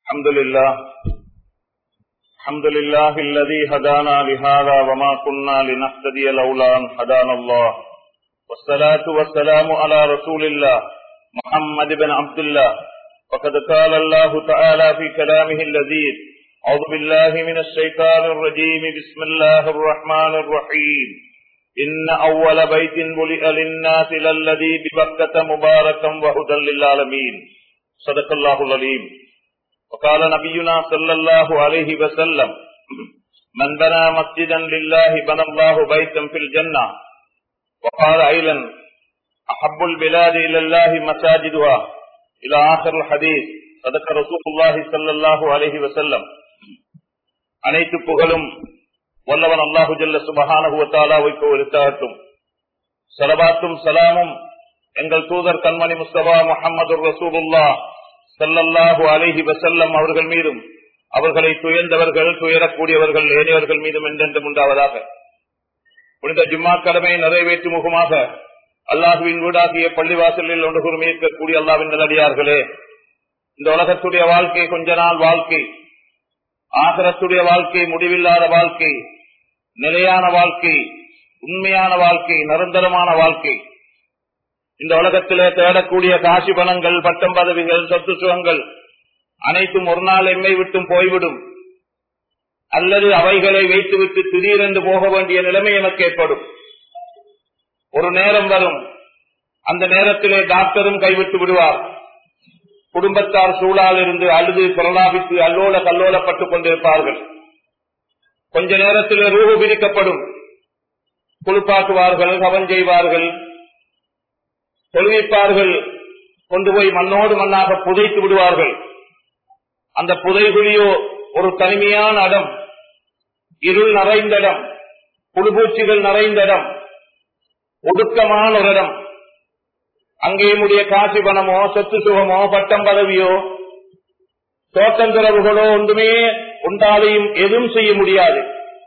الحمد لله الحمد لله الذي هدانا لهذا وما كنا لنهتدي لولا أن هدانا الله والصلاة والسلام على رسول الله محمد بن عبد الله وقد قال الله تعالى في كلامه اللذيذ أعوذ بالله من الشيطان الرجيم بسم الله الرحمن الرحيم إن أول بيت بلئ للناس للذي ببكة مباركا وهدى للعالمين صدق الله العليم وقال نبينا صلى الله عليه وسلم من بنى مسجدا لله بنى الله بيتا في الجنة وقال أيضا أحب البلاد إلى الله مساجدها إلى آخر الحديث صدق رسول الله صلى الله عليه وسلم அனைத்து புகழும் வல்லவன் அல்லாஹு ஜல்ல சுபஹானகுவத்தாலாவைக்கு ஒருத்தாட்டும் சலபாத்தும் சலாமும் எங்கள் தூதர் கண்மணி முஸ்தபா முகமது ரசூலுல்லா சல்லல்லாஹு அலைஹி வசல்லம் அவர்கள் மீதும் அவர்களை துயர்ந்தவர்கள் துயரக்கூடியவர்கள் ஏனையவர்கள் மீதும் என்றென்றும் உண்டாவதாக புனித ஜும்மா கடமை நிறைவேற்றும் முகமாக அல்லாஹுவின் வீடாகிய பள்ளிவாசலில் ஒன்று கூறும் இருக்கக்கூடிய அல்லாவின் நல்லடியார்களே இந்த உலகத்துடைய வாழ்க்கை கொஞ்ச நாள் வாழ்க்கை ஆகரத்துடைய வாழ்க்கை முடிவில்லாத வாழ்க்கை நிலையான வாழ்க்கை உண்மையான வாழ்க்கை நிரந்தரமான வாழ்க்கை இந்த உலகத்திலே தேடக்கூடிய காசி பணங்கள் பட்டம் பதவிகள் சொத்து சுகங்கள் அனைத்தும் ஒரு நாள் எம்மை விட்டும் போய்விடும் அல்லது அவைகளை வைத்துவிட்டு திடீரென்று போக வேண்டிய நிலைமை எனக்கு ஏற்படும் ஒரு நேரம் வரும் அந்த நேரத்திலே டாக்டரும் கைவிட்டு விடுவார் குடும்பத்தார் சூழால் இருந்து அழுது பிரலாபித்து அல்லோல கல்லோலப்பட்டுக் கொண்டிருப்பார்கள் கொஞ்ச நேரத்தில் ரூபு பிரிக்கப்படும் குளிப்பாட்டுவார்கள் கவன் செய்வார்கள் தொழுவிப்பார்கள் கொண்டு போய் மண்ணோடு மண்ணாக புதைத்து விடுவார்கள் அந்த புதைகுழியோ ஒரு தனிமையான இடம் இருள் நிறைந்த இடம் புழுபூச்சிகள் நிறைந்த இடம் ஒடுக்கமான ஒரு இடம் அங்கே முடிய காசி பணமோ சொத்து சுகமோ பட்டம் பதவியோ தோட்டந்துறவுகளோ ஒன்றுமே உண்டாலையும் எதுவும் செய்ய முடியாது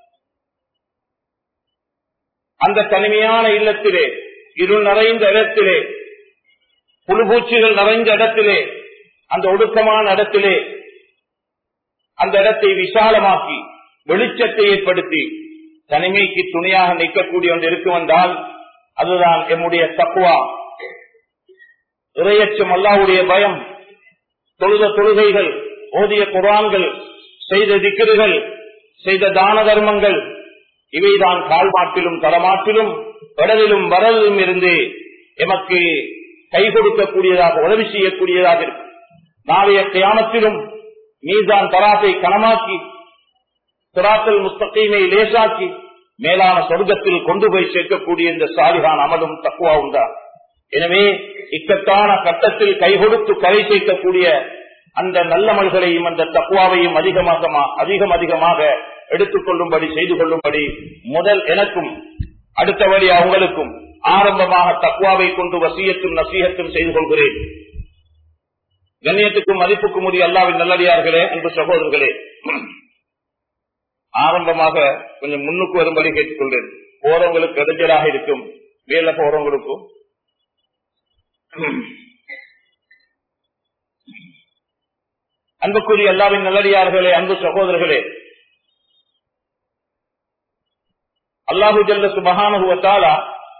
அந்த தனிமையான இல்லத்திலே இருள் நிறைந்த இடத்திலே புழுபூச்சிகள் நிறைந்த இடத்திலே அந்த ஒடுக்கமான இடத்திலே அந்த இடத்தை விசாலமாக்கி வெளிச்சத்தை ஏற்படுத்தி தனிமைக்கு துணையாக நிற்கக்கூடிய ஒன்று இருக்கும் என்றால் அதுதான் எம்முடைய தக்குவா இறையச்சம் அல்லாவுடைய பயம் தொழுத தொழுகைகள் ஓதிய குரான்கள் செய்த திக்கிறுகள் செய்த தான தர்மங்கள் இவைதான் கால் மாட்டிலும் தரமாட்டிலும் கடலிலும் வரலிலும் இருந்து எமக்கு கை கொடுக்கக்கூடியதாக உதவி செய்யக்கூடியதாக இருக்கும் நாளைய கியாமத்திலும் மீதான் தராசை கனமாக்கி துராத்தல் முஸ்தகீமை லேசாக்கி மேலான சொர்க்கத்தில் கொண்டு போய் சேர்க்கக்கூடிய இந்த சாலிகான் அமலும் தக்குவாவும் தான் எனவே இக்கட்டான கட்டத்தில் கை கொடுத்து கரை சேர்க்கக்கூடிய அந்த நல்லமல்களையும் அந்த தக்குவாவையும் அதிகமாக அதிகம் அதிகமாக எடுத்துக்கொள்ளும்படி செய்து கொள்ளும்படி முதல் எனக்கும் அடுத்தபடி அவங்களுக்கும் ஆரம்பமாக தக்குவாவை கொண்டு வசியத்தும் நசீகத்தும் செய்து கொள்கிறேன் கண்ணியத்துக்கும் மதிப்புக்கும் உரிய அல்லாவின் நல்லடியார்களே அன்பு சகோதரர்களே ஆரம்பமாக கொஞ்சம் முன்னுக்கு வரும்படி கேட்டுக்கொள்றேன் போறவங்களுக்கு இடைஞ்சலாக இருக்கும் வேலை போறவங்களுக்கும் அன்புக்குரிய எல்லாவின் நல்லடியார்களே அன்பு சகோதரர்களே அல்லாஹு ஜல்ல சுபகானுவத்தாலா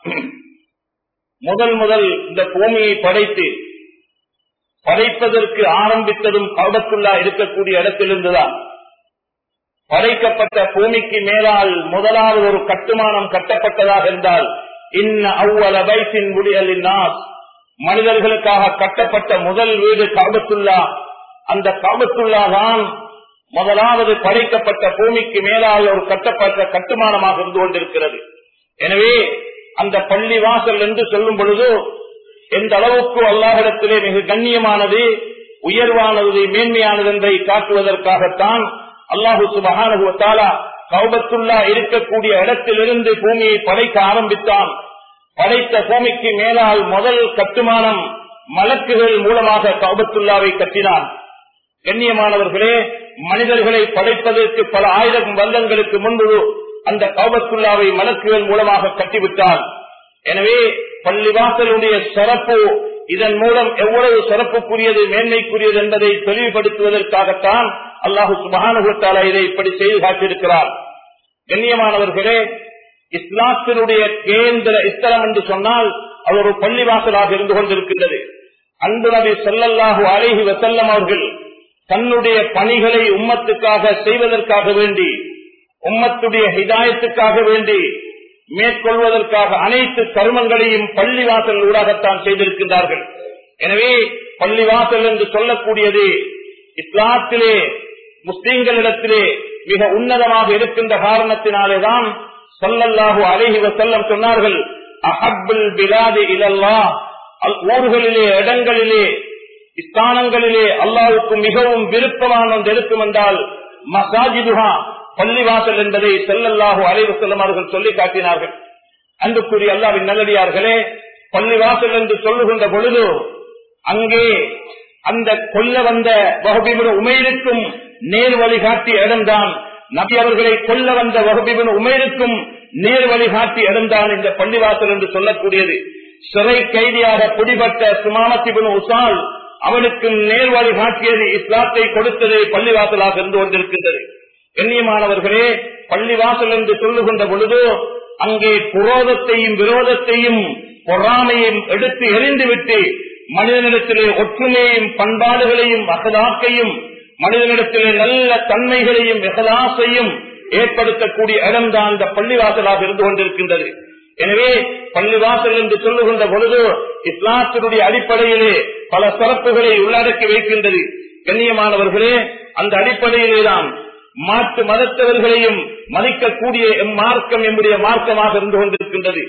முதல் முதல் இந்த பூமியை படைத்து படைப்பதற்கு ஆரம்பித்ததும் கவுடத்துள்ளா இருக்கக்கூடிய இடத்திலிருந்துதான் படைக்கப்பட்ட பூமிக்கு மேலால் முதலாவது ஒரு கட்டுமானம் கட்டப்பட்டதாக இருந்தால் இன்ன அவ்வள வயசின் முடியலின் மனிதர்களுக்காக கட்டப்பட்ட முதல் வீடு காபத்துள்ளா அந்த காபத்துள்ளா தான் முதலாவது படைக்கப்பட்ட பூமிக்கு மேலால் ஒரு கட்டப்பட்ட கட்டுமானமாக இருந்து கொண்டிருக்கிறது எனவே அந்த பள்ளி வாசல் என்று சொல்லும் பொழுது எந்த அளவுக்கு அல்லாஹிடத்திலே மிக கண்ணியமானது உயர்வானது மேன்மையானது என்பதை காட்டுவதற்காகத்தான் அல்லாஹு சுபகானுவத்தாலா கௌபத்துள்ளா இருக்கக்கூடிய இடத்திலிருந்து பூமியை படைக்க ஆரம்பித்தான் படைத்த பூமிக்கு மேலால் முதல் கட்டுமானம் மலக்குகள் மூலமாக கௌபத்துல்லாவை கட்டினான் கண்ணியமானவர்களே மனிதர்களை படைப்பதற்கு பல ஆயிரம் வருடங்களுக்கு முன்பு அந்த கௌபத்துல்லாவை மலக்குகள் மூலமாக கட்டிவிட்டான் எனவே பள்ளிவாசலுடைய சிறப்பு இதன் மூலம் எவ்வளவு சிறப்புக்குரியது மேன்மைக்குரியது என்பதை தெளிவுபடுத்துவதற்காகத்தான் அல்லாஹு சுபானுகத்தால இதை இப்படி செய்து காட்டியிருக்கிறார் கண்ணியமானவர்களே இஸ்லாத்தினுடைய கேந்திர இஸ்தலம் என்று சொன்னால் அது ஒரு பள்ளிவாசலாக இருந்து கொண்டிருக்கின்றது அன்பு நபி சொல்லல்லாஹு அழகி வசல்லம் அவர்கள் தன்னுடைய பணிகளை உம்மத்துக்காக செய்வதற்காக வேண்டி உம்மத்துடைய ஹிதாயத்துக்காக வேண்டி மேற்கொள்வதற்காக அனைத்து கருமங்களையும் பள்ளிவாசல் ஊடாகத்தான் செய்திருக்கின்றார்கள் எனவே பள்ளிவாசல் என்று சொல்லக்கூடியது இஸ்லாத்திலே முஸ்லீம்களிடத்திலே மிக உன்னதமாக இருக்கின்ற காரணத்தினாலேதான் சொல்லல்லாஹு அழகி வசல்லம் சொன்னார்கள் அஹப்புல் பிலாது இலல்லா ஊர்களிலே இடங்களிலே ஸ்தானங்களிலே அல்லாவுக்கு மிகவும் விருப்பமான ஒன்று இருக்கும் என்றால் மசாஜிதுஹா பள்ளிவாசல் என்பதை செல்லல்லாஹு அலைவு செல்லும் அவர்கள் சொல்லி காட்டினார்கள் அன்புக்குரிய அல்லாவின் நல்லடியார்களே பள்ளிவாசல் என்று சொல்லுகின்ற பொழுது அங்கே அந்த கொல்ல வந்த வகுப்பிபுன் உமையிருக்கும் நேர் வழிகாட்டிய இடம்தான் நபி அவர்களை கொல்ல வந்த வகுப்பிபுன் உமையிருக்கும் நேர் வழிகாட்டிய இடம்தான் இந்த பள்ளிவாசல் என்று சொல்லக்கூடியது சிறை கைதியாக பிடிபட்ட சுமாமத்திபுன் உசால் அவனுக்கும் நேர் வழிகாட்டியது இஸ்லாத்தை கொடுத்தது பள்ளிவாசலாக இருந்து கொண்டிருக்கின்றது கண்ணியமானவர்களே பள்ளிவாசல் என்று சொல்லுகின்ற பொழுது அங்கே புரோதத்தையும் விரோதத்தையும் பொறாமையும் எடுத்து எரிந்துவிட்டு மனிதனிடத்திலே ஒற்றுமையையும் பண்பாடுகளையும் அகதாக்கையும் மனிதனிடத்திலே நல்ல தன்மைகளையும் எகதாசையும் ஏற்படுத்தக்கூடிய இடம்தான் இந்த பள்ளிவாசலாக இருந்து கொண்டிருக்கின்றது எனவே பள்ளிவாசல் என்று சொல்லுகின்ற பொழுது இஸ்லாத்தினுடைய அடிப்படையிலே பல சிறப்புகளை உள்ளடக்கி வைக்கின்றது கண்ணியமானவர்களே அந்த அடிப்படையிலே தான் மாற்று மதத்தவர்களையும் மதிக்கக்கூடிய எம் மார்க்கம் எம்முடைய மார்க்கமாக இருந்து கொண்டிருக்கின்றது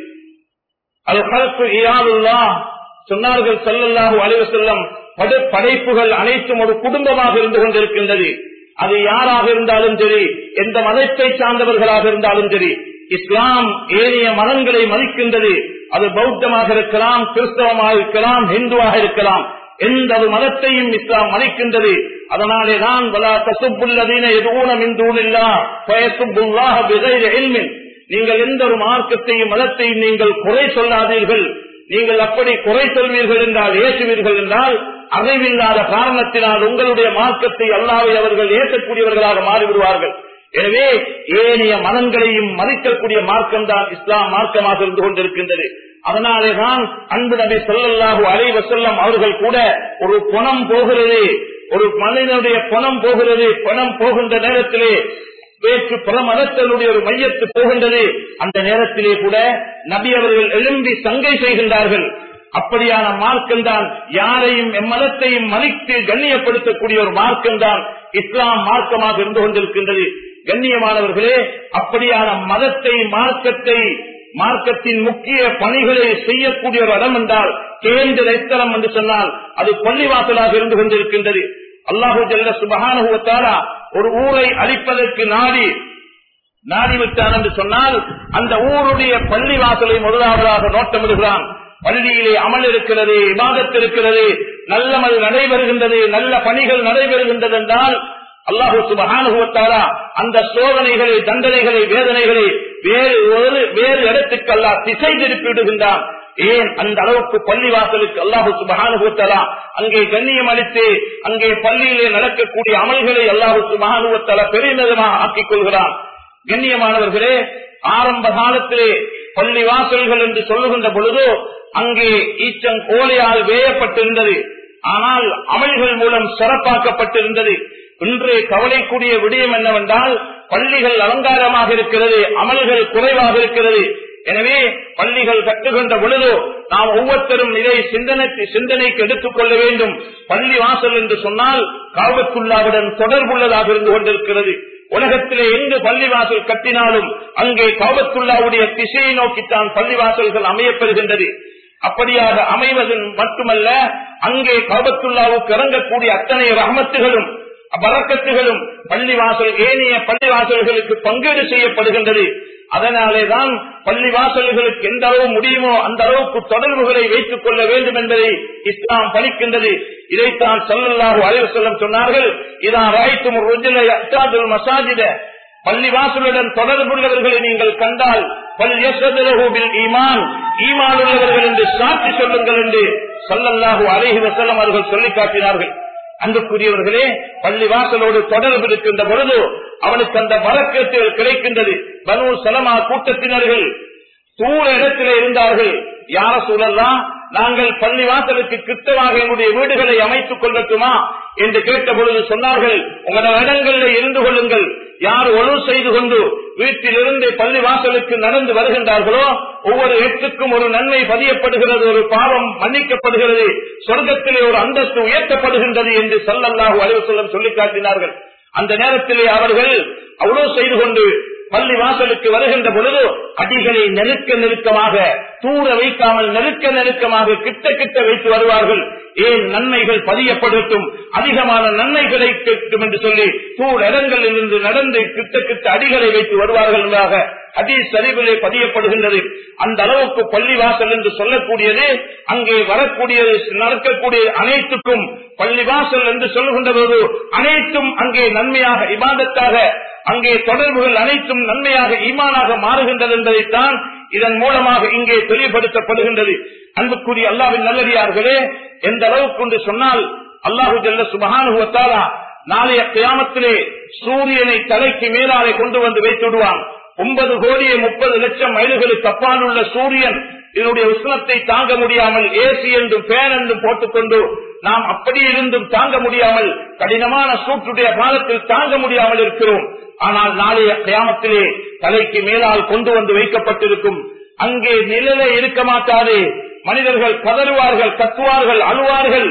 அது கருத்து இயாதுல்லா சொன்னார்கள் செல்லல்லாஹு அலைவ செல்லம் படைப்புகள் அனைத்தும் ஒரு குடும்பமாக இருந்து கொண்டிருக்கின்றது அது யாராக இருந்தாலும் சரி எந்த மதத்தை சார்ந்தவர்களாக இருந்தாலும் சரி இஸ்லாம் ஏனைய மதங்களை மதிக்கின்றது அது பௌத்தமாக இருக்கலாம் கிறிஸ்தவமாக இருக்கலாம் இந்துவாக இருக்கலாம் எந்த ஒரு மதத்தையும் இஸ்லாம் மதிக்கின்றது அதனாலே தான் வலா தசுப்புள்ளதீன எதுவும் இந்தூனில்லா பயசுப்புல்லாக விதைர எல்மின் நீங்கள் எந்த ஒரு மார்க்கத்தையும் மதத்தையும் நீங்கள் குறை சொல்லாதீர்கள் நீங்கள் அப்படி குறை சொல்வீர்கள் என்றால் ஏற்றுவீர்கள் என்றால் அறிவில்லாத காரணத்தினால் உங்களுடைய மார்க்கத்தை அல்லாவை அவர்கள் ஏற்கக்கூடியவர்களாக மாறிவிடுவார்கள் எனவே ஏனைய மனங்களையும் மதிக்கக்கூடிய மார்க்கம் தான் இஸ்லாம் மார்க்கமாக இருந்து கொண்டிருக்கின்றது அதனாலேதான் அன்பு நபி சொல்லல்லாஹு அலைவ செல்லம் அவர்கள் கூட ஒரு பணம் போகிறது ஒரு மனிதனுடைய பணம் போகிறது பணம் போகின்ற நேரத்திலே வேற்று பல மதத்தினுடைய ஒரு மையத்து போகின்றது அந்த நேரத்திலே கூட நபி அவர்கள் எழும்பி சங்கை செய்கின்றார்கள் அப்படியான மார்க்கம் தான் யாரையும் எம்மதத்தையும் மதித்து கண்ணியப்படுத்தக்கூடிய ஒரு மார்க்கம் தான் இஸ்லாம் மார்க்கமாக இருந்து கொண்டிருக்கின்றது கண்ணியமானவர்களே அப்படியான மதத்தை மார்க்கத்தை மார்க்கத்தின் முக்கிய பணிகளை செய்யக்கூடிய ஒரு இடம் என்றால் கேந்திர இஸ்தலம் என்று சொன்னால் அது பள்ளிவாசலாக இருந்து கொண்டிருக்கின்றது அல்லாஹு ஜல்ல சுபகானுவத்தாரா ஒரு ஊரை அழிப்பதற்கு நாடி நாடிவிட்டான் என்று சொன்னால் அந்த ஊருடைய பள்ளிவாசலை முதலாவதாக நோட்டமிடுகிறான் பள்ளியிலே அமல் இருக்கிறது இபாதத் இருக்கிறது நல்லமல் நடைபெறுகின்றது நல்ல பணிகள் நடைபெறுகின்றது என்றால் அல்லாஹு சுபகானுவத்தாரா அந்த சோதனைகளை தண்டனைகளை வேதனைகளை வேறு ஒரு வேறு இடத்துக்கு அல்லா திசை திருப்பி விடுகின்றான் ஏன் அந்த அளவுக்கு பள்ளிவாசலுக்கு அல்லாஹு சுபகானுவத்தலா அங்கே கண்ணியம் அளித்து அங்கே பள்ளியிலே நடக்கக்கூடிய அமல்களை அல்லாஹு சுபகானுவத்தலா பெருமிதமாக ஆக்கிக் கொள்கிறான் கண்ணியமானவர்களே ஆரம்ப காலத்திலே பள்ளி வாசல்கள் என்று சொல்லுகின்ற பொழுது அங்கே ஈச்சம் கோலையால் வேயப்பட்டிருந்தது ஆனால் அமல்கள் மூலம் சிறப்பாக்கப்பட்டிருந்தது இன்று கவலைக்கூடிய விடயம் என்னவென்றால் பள்ளிகள் அலங்காரமாக இருக்கிறது அமல்கள் குறைவாக இருக்கிறது எனவே பள்ளிகள் கட்டுகின்ற பொழுது நாம் ஒவ்வொருத்தரும் இதை சிந்தனை சிந்தனைக்கு எடுத்துக் கொள்ள வேண்டும் பள்ளி வாசல் என்று சொன்னால் காவத்துள்ளாவுடன் தொடர்புள்ளதாக இருந்து கொண்டிருக்கிறது உலகத்திலே எங்கு பள்ளிவாசல் கட்டினாலும் அங்கே காவத்துள்ளாவுடைய திசையை நோக்கித்தான் பள்ளிவாசல்கள் அமையப்பெறுகின்றது அப்படியாக அமைவதன் மட்டுமல்ல அங்கே காபத்துள்ளாவுக்கு இறங்கக்கூடிய அத்தனை ரஹமத்துகளும் பறக்கத்துகளும் பள்ளிவாசல் ஏனைய பள்ளிவாசல்களுக்கு பங்கீடு செய்யப்படுகின்றது அதனாலேதான் பள்ளிவாசல்களுக்கு எந்த அளவு முடியுமோ அந்த அளவுக்கு தொடர்புகளை வைத்துக் கொள்ள வேண்டும் என்பதை இஸ்லாம் பணிக்கின்றது இதைத்தான் சொல்லல்லாஹு அலைவு செல்லம் சொன்னார்கள் இதான் ராய்த்தும் மசாஜித பள்ளிவாசலுடன் தொடர்புள்ளவர்களை நீங்கள் கண்டால் பல் யசதுலஹுபில் ஈமான் ஈமான் உள்ளவர்கள் என்று சாட்சி சொல்லுங்கள் என்று சல்லல்லாஹு அலைஹி வஸல்லம் அவர்கள் சொல்லிக் காட்டினார்கள் அன்புக்குரியவர்களே பள்ளிவாசலோடு தொடர்பு இருக்கின்ற பொழுது அவனுக்கு அந்த வரக்கேட்டுகள் கிடைக்கின்றது பனு சலமா கூட்டத்தினர்கள் தூர இடத்திலே இருந்தார்கள் யார சூழல்லாம் நாங்கள் பள்ளிவாசலுக்கு கிட்டமாக எங்களுடைய வீடுகளை அமைத்துக் கொள்ளட்டுமா என்று கேட்ட பொழுது சொன்னார்கள் உங்களோட இடங்களில் இருந்து கொள்ளுங்கள் யார் ஒழு செய்து கொண்டு வீட்டிலிருந்து பள்ளிவாசலுக்கு நடந்து வருகின்றார்களோ ஒவ்வொரு எட்டுக்கும் ஒரு நன்மை பதியப்படுகிறது ஒரு பாவம் மன்னிக்கப்படுகிறது சொர்க்கத்திலே ஒரு அந்தஸ்து உயர்த்தப்படுகின்றது என்று சொல்லல்லாஹு அலுவலம் சொல்லிக் காட்டினார்கள் அந்த நேரத்திலே அவர்கள் அவ்வளவு செய்து கொண்டு பள்ளி வாசலுக்கு வருகின்ற பொழுது அடிகளை நெருக்க நெருக்கமாக தூர வைக்காமல் நெருக்க நெருக்கமாக கிட்ட கிட்ட வைத்து வருவார்கள் ஏன் நன்மைகள் பதியப்படட்டும் அதிகமான நன்மை கிடைக்கட்டும் என்று சொல்லி தூர இடங்களில் இருந்து நடந்து கிட்ட கிட்ட அடிகளை வைத்து வருவார்கள் என்பதாக ஹதீஸ் சரிவிலே பதியப்படுகின்றது அந்த அளவுக்கு பள்ளிவாசல் என்று சொல்லக்கூடியது அங்கே வரக்கூடியது நடக்கக்கூடிய அனைத்துக்கும் பள்ளிவாசல் என்று சொல்லுகின்ற போது அனைத்தும் அங்கே நன்மையாக இபாதத்தாக அங்கே தொடர்புகள் அனைத்தும் நன்மையாக ஈமானாக மாறுகின்றது என்பதைத்தான் இதன் மூலமாக இங்கே தெளிவுபடுத்தப்படுகின்றது அன்புக்குரிய அல்லாவின் நல்லடியார்களே எந்த அளவுக்கு என்று சொன்னால் அல்லாஹு ஜல்ல சுபகானுவத்தாலா நாளைய கியாமத்திலே சூரியனை தலைக்கு மேலாலே கொண்டு வந்து வைத்து விடுவான் ஒன்பது கோடியே முப்பது லட்சம் மைல்களுக்கு அப்பால் உள்ள சூரியன் இதனுடைய உஷ்ணத்தை தாங்க முடியாமல் ஏசி என்றும் பேன் என்றும் போட்டுக்கொண்டு நாம் அப்படி இருந்தும் தாங்க முடியாமல் கடினமான சூட்டுடைய காலத்தில் தாங்க முடியாமல் இருக்கிறோம் ஆனால் நாளைய கிராமத்திலே தலைக்கு மேலால் கொண்டு வந்து வைக்கப்பட்டிருக்கும் அங்கே நிழலே இருக்க மாட்டாது மனிதர்கள் கதறுவார்கள் கத்துவார்கள் அழுவார்கள்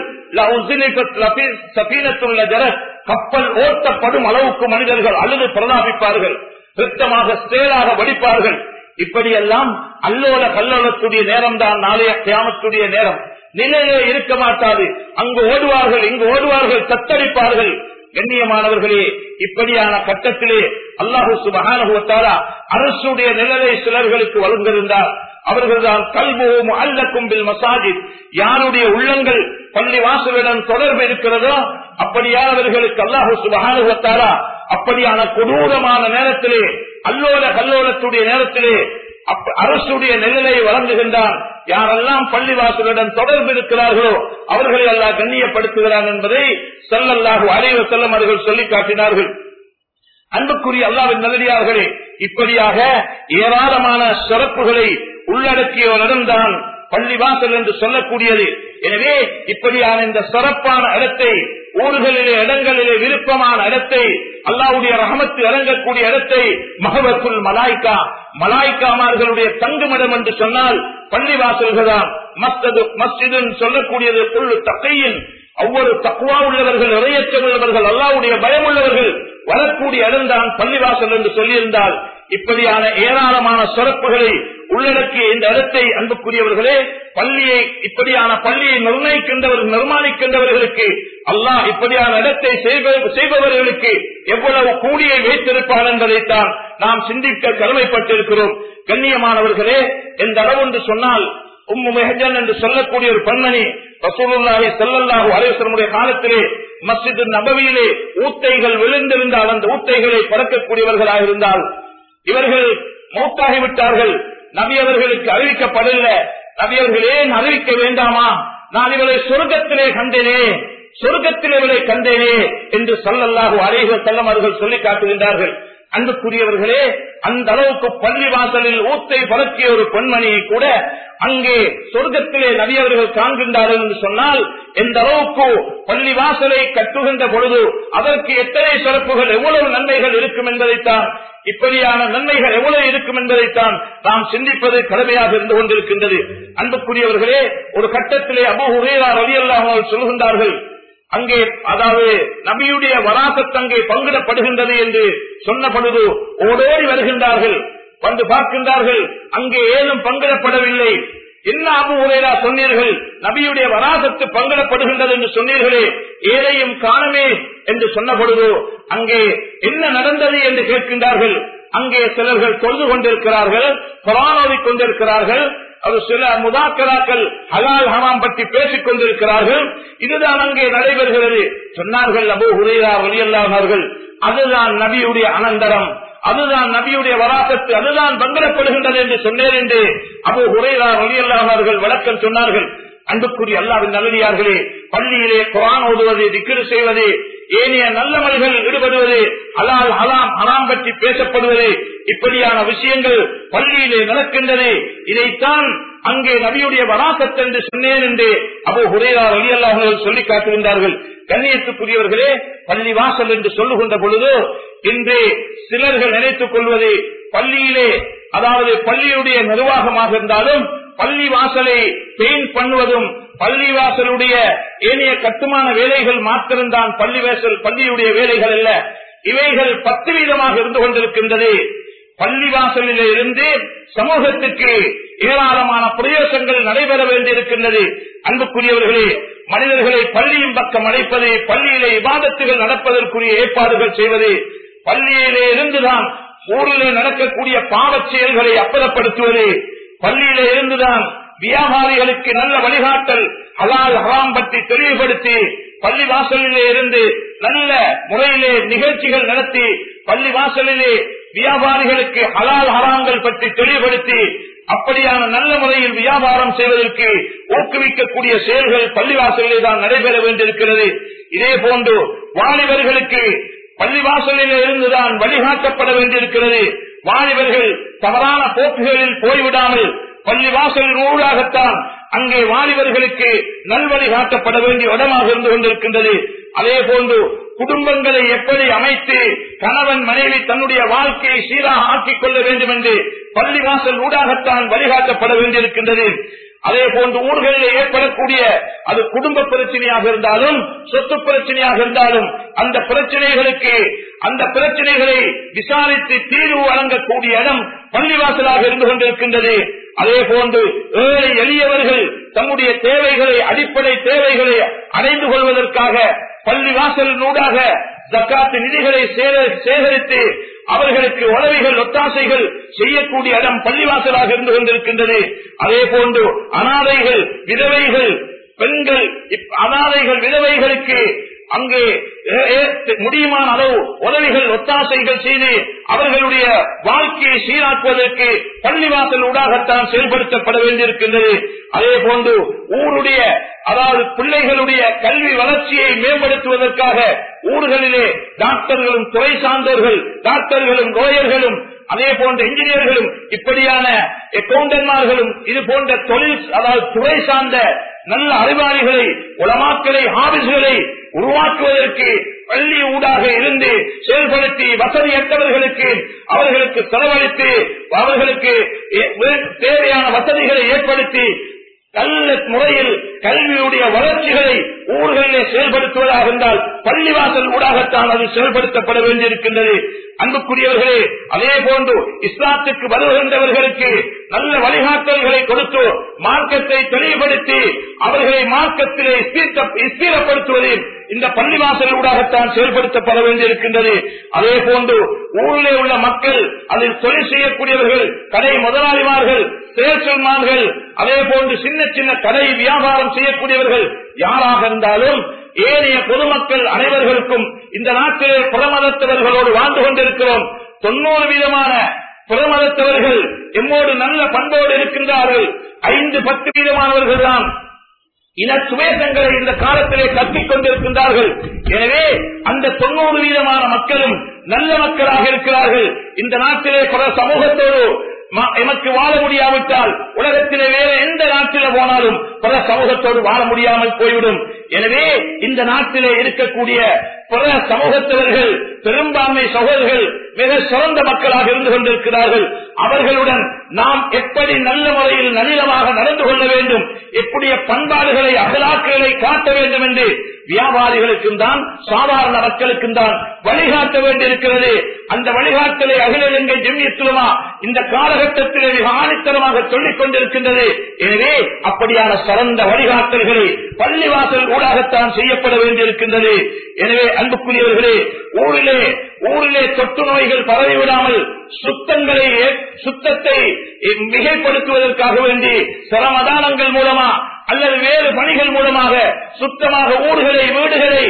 சபீனத்துள்ள ஜர கப்பல் ஓட்டப்படும் அளவுக்கு மனிதர்கள் அழுது பிரதாபிப்பார்கள் திருத்தமாக சேலாக வடிப்பார்கள் இப்படியெல்லாம் அல்லோல கல்லோலத்துடைய நேரம் தான் நாளைய கிராமத்துடைய நேரம் நிலையிலே இருக்க மாட்டாது அங்கு ஓடுவார்கள் இங்கு ஓடுவார்கள் தத்தளிப்பார்கள் கண்ணியமானவர்களே இப்படியான கட்டத்திலே அல்லாஹு சுபகானுவத்தாரா அரசுடைய நிழலை சிலர்களுக்கு வழங்கியிருந்தார் அவர்கள்தான் கல்புவும் அல்ல கும்பில் மசாஜித் யாருடைய உள்ளங்கள் பள்ளி வாசலுடன் தொடர்பு இருக்கிறதோ அப்படியானவர்களுக்கு அல்லாஹு சுபகானுவத்தாரா அப்படியான கொடூரமான நேரத்திலே அல்லோல கல்லோலத்துடைய நேரத்திலே அரசுடைய நிழலை வழங்குகின்றான் யாரெல்லாம் பள்ளிவாசலுடன் தொடர்பு இருக்கிறார்களோ அவர்களை எல்லாம் கண்ணியப்படுத்துகிறான் என்பதை செல்லல்லாக அலைவ செல்லம் அவர்கள் சொல்லி காட்டினார்கள் அன்புக்குரிய அல்லாவின் நல்லடியார்களே இப்படியாக ஏராளமான சிறப்புகளை உள்ளடக்கிய ஒரு இடம்தான் பள்ளிவாசல் என்று சொல்லக்கூடியது எனவே இப்படியான இந்த சிறப்பான இடத்தை ஊர்களிலே இடங்களிலே விருப்பமான இடத்தை அல்லாவுடைய ரகமத்து இறங்கக்கூடிய இடத்தை மகவத்துல் மலாய்க்கா மலாய்க்காமார்களுடைய தங்குமிடம் என்று சொன்னால் பள்ளிவாசல்கள் தான் மஸ்தது மஸ்ஜிதுன்னு சொல்லக்கூடியது புல்லு தக்கையின் ஒவ்வொரு தக்குவா உள்ளவர்கள் இறையற்ற உள்ளவர்கள் அல்லாவுடைய பயம் உள்ளவர்கள் வரக்கூடிய இடம்தான் பள்ளிவாசல் என்று சொல்லியிருந்தால் இப்படியான ஏராளமான சிறப்புகளை உள்ளடக்கிய இந்த இடத்தை அன்புக்குரியவர்களே பள்ளியை இப்படியான பள்ளியை நிர்ணயிக்கின்றவர்கள் நிர்மாணிக்கின்றவர்களுக்கு அல்லாஹ் இப்படியான இடத்தை செய்பவர்களுக்கு எவ்வளவு கூலியை வைத்திருப்பார் என்பதைத்தான் நாம் சிந்திக்க கடமைப்பட்டிருக்கிறோம் கண்ணியமானவர்களே எந்த அளவு என்று சொன்னால் உம்மு மெஹஜன் என்று சொல்லக்கூடிய ஒரு பெண்மணி ரசூலுல்லாஹி ஸல்லல்லாஹு அலைஹி வஸல்லம் காலத்திலே மஸ்ஜித் நபவியிலே ஊத்தைகள் விழுந்திருந்தால் அந்த ஊத்தைகளை பறக்கக்கூடியவர்களாக இருந்தால் இவர்கள் மௌத்தாகிவிட்டார்கள் நபி அவர்களுக்கு அறிவிக்கப்படவில்லை நபி அவர்கள் ஏன் அறிவிக்க வேண்டாமா நான் இவளை சொர்க்கத்திலே கண்டேனே சொர்க்கத்திலே இவளை கண்டேனே என்று சொல்லல்லாஹு அலைஹி செல்லம் அவர்கள் சொல்லி காட்டுகின்றார்கள் அன்புக்குரியவர்களே அந்த அளவுக்கு பள்ளி வாசலில் ஊத்தை பறக்கிய ஒரு பெண்மணியை கூட அங்கே சொர்க்கத்திலே நபியவர்கள் காண்கின்றார்கள் என்று சொன்னால் எந்த அளவுக்கு பள்ளி வாசலை கட்டுகின்ற பொழுது அதற்கு எத்தனை சிறப்புகள் எவ்வளவு நன்மைகள் இருக்கும் என்பதைத்தான் இப்படியான நன்மைகள் எவ்வளவு இருக்கும் என்பதைத்தான் நாம் சிந்திப்பது கடமையாக இருந்து கொண்டிருக்கின்றது அன்புக்குரியவர்களே ஒரு கட்டத்திலே அபு ஹுரேரா ரவி அல்லாமல் சொல்கின்றார்கள் அங்கே அதாவது நபியுடைய வராசத் அங்கே பங்கிடப்படுகின்றது என்று சொன்ன பொழுது ஓடோடி வருகின்றார்கள் வந்து பார்க்கின்றார்கள் அங்கே ஏதும் பங்கிடப்படவில்லை என்ன அபு உரையா சொன்னீர்கள் நபியுடைய வராசத்து பங்கிடப்படுகின்றது என்று சொன்னீர்களே ஏதையும் காணமே என்று சொன்ன பொழுது அங்கே என்ன நடந்தது என்று கேட்கின்றார்கள் அங்கே சிலர்கள் தொழுது கொண்டிருக்கிறார்கள் கொரோனாவை கொண்டிருக்கிறார்கள் அது சில முதாக்கராக்கள் ஹலால் ஹமாம் பற்றி பேசிக் கொண்டிருக்கிறார்கள் இதுதான் அங்கே நடைபெறுகிறது சொன்னார்கள் அபு ஹுரேரா வலியல்லானவர்கள் அதுதான் நபியுடைய அனந்தரம் அதுதான் நபியுடைய வராசத்து அதுதான் பங்கரப்படுகின்றது என்று சொன்னேன் என்று அபு ஹுரைரா ரலியல்லாஹர்கள் விளக்கம் சொன்னார்கள் அன்புக்குரிய அல்லாவின் நல்லடியார்களே பள்ளியிலே குரான் ஓதுவது திக்கிரு செய்வது ஏனைய நல்லமல்களில் ஈடுபடுவது அலால் ஹலாம் ஹராம் பற்றி பேசப்படுவது இப்படியான விஷயங்கள் பள்ளியிலே நடக்கின்றது இதைத்தான் அங்கே நபியுடைய வராசத் என்று சொன்னேன் என்று அபு ஹுரேரா அலி அல்லாஹர்கள் சொல்லி காட்டுகின்றார்கள் கண்ணியத்துக்குரியவர்களே பள்ளி வாசல் என்று சொல்லுகின்ற பொழுது இன்று சிலர்கள் நினைத்துக் கொள்வது பள்ளியிலே அதாவது பள்ளியுடைய நிர்வாகமாக இருந்தாலும் பள்ளி வாசலை பெயிண்ட் பண்ணுவதும் பள்ளி வாசலுடைய ஏனைய கட்டுமான வேலைகள் மாத்திருந்தான் பள்ளி வாசல் பள்ளியுடைய வேலைகள் அல்ல இவைகள் பத்து வீதமாக இருந்து கொண்டிருக்கின்றது பள்ளிவாசலில் இருந்து சமூகத்துக்கு ஏராளமான பிரயோசங்கள் நடைபெற வேண்டியிருக்கின்றது அன்புக்குரியவர்களே மனிதர்களை பள்ளியின் பக்கம் அழைப்பது பள்ளியிலே விவாதத்துகள் நடப்பதற்குரிய ஏற்பாடுகள் செய்வது பள்ளியிலே இருந்துதான் ஊரிலே நடக்கக்கூடிய பாவச் செயல்களை அப்பலப்படுத்துவது பள்ளியிலே இருந்துதான் வியாபாரிகளுக்கு நல்ல வழிகாட்டல் ஹலால் ஹராம் பற்றி தெளிவுபடுத்தி பள்ளி வாசலிலே இருந்து நல்ல முறையிலே நிகழ்ச்சிகள் நடத்தி பள்ளி வாசலிலே வியாபாரிகளுக்கு ஹலால் ஹராங்கள் பற்றி தெளிவுபடுத்தி அப்படியான நல்ல முறையில் வியாபாரம் செய்வதற்கு ஊக்குவிக்கக்கூடிய செயல்கள் பள்ளிவாசலிலே தான் நடைபெற வேண்டியிருக்கிறது இதே போன்று வாலிபர்களுக்கு பள்ளிவாசலில் இருந்துதான் வழிகாட்டப்பட வேண்டியிருக்கிறது வாலிபர்கள் தவறான போக்குகளில் போய்விடாமல் பள்ளிவாசலின் ஊடாகத்தான் அங்கே வாலிபர்களுக்கு நல்வழி காட்டப்பட வேண்டிய இடமாக இருந்து கொண்டிருக்கின்றது அதே போன்று குடும்பங்களை எப்படி அமைத்து கணவன் மனைவி தன்னுடைய வாழ்க்கையை சீராக ஆக்கிக் கொள்ள வேண்டும் என்று பள்ளிவாசல் ஊடாகத்தான் வழிகாட்டப்பட வேண்டியிருக்கின்றது அதே போன்று ஊர்களில் ஏற்படக்கூடிய அது குடும்ப பிரச்சனையாக இருந்தாலும் சொத்து பிரச்சனையாக இருந்தாலும் அந்த பிரச்சனைகளுக்கு அந்த பிரச்சனைகளை விசாரித்து தீர்வு வழங்கக்கூடிய இடம் பள்ளிவாசலாக இருந்து கொண்டிருக்கின்றது அதே போன்று ஏழை எளியவர்கள் தம்முடைய தேவைகளை அடிப்படை தேவைகளை அடைந்து கொள்வதற்காக பள்ளிவாசலினூடாக ஜக்காத்து நிதிகளை சேகரித்து அவர்களுக்கு உதவிகள் ஒத்தாசைகள் செய்யக்கூடிய இடம் பள்ளிவாசலாக இருந்து கொண்டிருக்கின்றது அதே போன்று அனாதைகள் விதவைகள் பெண்கள் அனாதைகள் விதவைகளுக்கு அங்கே முடியுமான அளவு உதவிகள் ஒத்தாசைகள் செய்து அவர்களுடைய வாழ்க்கையை சீராக்குவதற்கு பள்ளிவாசல் ஊடாகத்தான் செயல்படுத்தப்பட வேண்டியிருக்கின்றது அதே போன்று ஊருடைய அதாவது பிள்ளைகளுடைய கல்வி வளர்ச்சியை மேம்படுத்துவதற்காக ஊர்களிலே டாக்டர்களும் துறை சார்ந்தவர்கள் டாக்டர்களும் லோயர்களும் அதே போன்ற இன்ஜினியர்களும் இப்படியான அக்கௌண்டன்மார்களும் இது போன்ற தொழில் அதாவது துறை சார்ந்த நல்ல அறிவாளிகளை உலமாக்களை ஹாபிஸ்களை உருவாக்குவதற்கு பள்ளி ஊடாக இருந்து செயல்படுத்தி வசதியற்றவர்களுக்கு அவர்களுக்கு செலவழித்து அவர்களுக்கு தேவையான வசதிகளை ஏற்படுத்தி நல்ல முறையில் கல்வியுடைய வளர்ச்சிகளை ஊர்களிலே செயல்படுத்துவதாக இருந்தால் பள்ளிவாசல் ஊடாகத்தான் அது செயல்படுத்தப்பட வேண்டியிருக்கின்றது அன்புக்குரியவர்களே அதே போன்று இஸ்லாத்துக்கு வருகின்றவர்களுக்கு நல்ல வழிகாட்டல்களை கொடுத்து மார்க்கத்தை தெளிவுபடுத்தி அவர்களை மார்க்கத்திலே ஸ்தீரப்படுத்துவது இந்த பள்ளிவாசல் ஊடாகத்தான் செயல்படுத்தப்பட வேண்டியிருக்கின்றது அதே போன்று ஊரிலே உள்ள மக்கள் அதில் தொழில் செய்யக்கூடியவர்கள் கடை முதலாளிமார்கள் செயற்சொல்மார்கள் அதே போன்று சின்ன சின்ன கடை வியாபாரம் செய்யக்கூடியவர்கள் யாராக இருந்தாலும் ஏனைய பொதுமக்கள் அனைவர்களுக்கும் இந்த நாட்டிலே புறமதத்தவர்களோடு வாழ்ந்து கொண்டிருக்கிறோம் தொண்ணூறு வீதமான புறமதத்தவர்கள் எம்மோடு நல்ல பண்போடு இருக்கின்றார்கள் ஐந்து பத்து வீதமானவர்கள் தான் இன சுவேசங்களை இந்த காலத்திலே கற்பிக் கொண்டிருக்கின்றார்கள் எனவே அந்த தொண்ணூறு வீதமான மக்களும் நல்ல மக்களாக இருக்கிறார்கள் இந்த நாட்டிலே பல சமூகத்தோடு எமக்கு வாழ முடியாவிட்டால் உலகத்திலே வேற எந்த நாட்டில போனாலும் பல சமூகத்தோடு வாழ முடியாமல் போய்விடும் எனவே இந்த நாட்டிலே இருக்கக்கூடிய பல சமூகத்தவர்கள் பெரும்பான்மை சகோதரர்கள் மிக சிறந்த மக்களாக இருந்து கொண்டிருக்கிறார்கள் அவர்களுடன் நாம் எப்படி நல்ல முறையில் நளினமாக நடந்து கொள்ள வேண்டும் எப்படிய பண்பாடுகளை அகலாக்குகளை காட்ட வேண்டும் என்று வியாபாரிகளுக்கும் தான் சாதாரண மக்களுக்கும் தான் வழிகாட்ட வேண்டியிருக்கிறது அந்த வழிகாட்டலை அகில இலங்கை ஜெமியத்துலமா இந்த காலகட்டத்திலே மிக ஆணித்தரமாக சொல்லிக் கொண்டிருக்கின்றது எனவே அப்படியான சிறந்த வழிகாட்டல்களை பள்ளிவாசல் ஊடாகத்தான் செய்யப்பட வேண்டியிருக்கின்றது எனவே அன்புக்குரியவர்களே ஊரிலே ஊரிலே தொற்று நோய்கள் பரவிவிடாமல் சுத்தங்களை சுத்தத்தை மிகைப்படுத்துவதற்காக வேண்டி சிரமதானங்கள் மூலமா அல்லது வேறு பணிகள் மூலமாக சுத்தமாக ஊர்களை வீடுகளை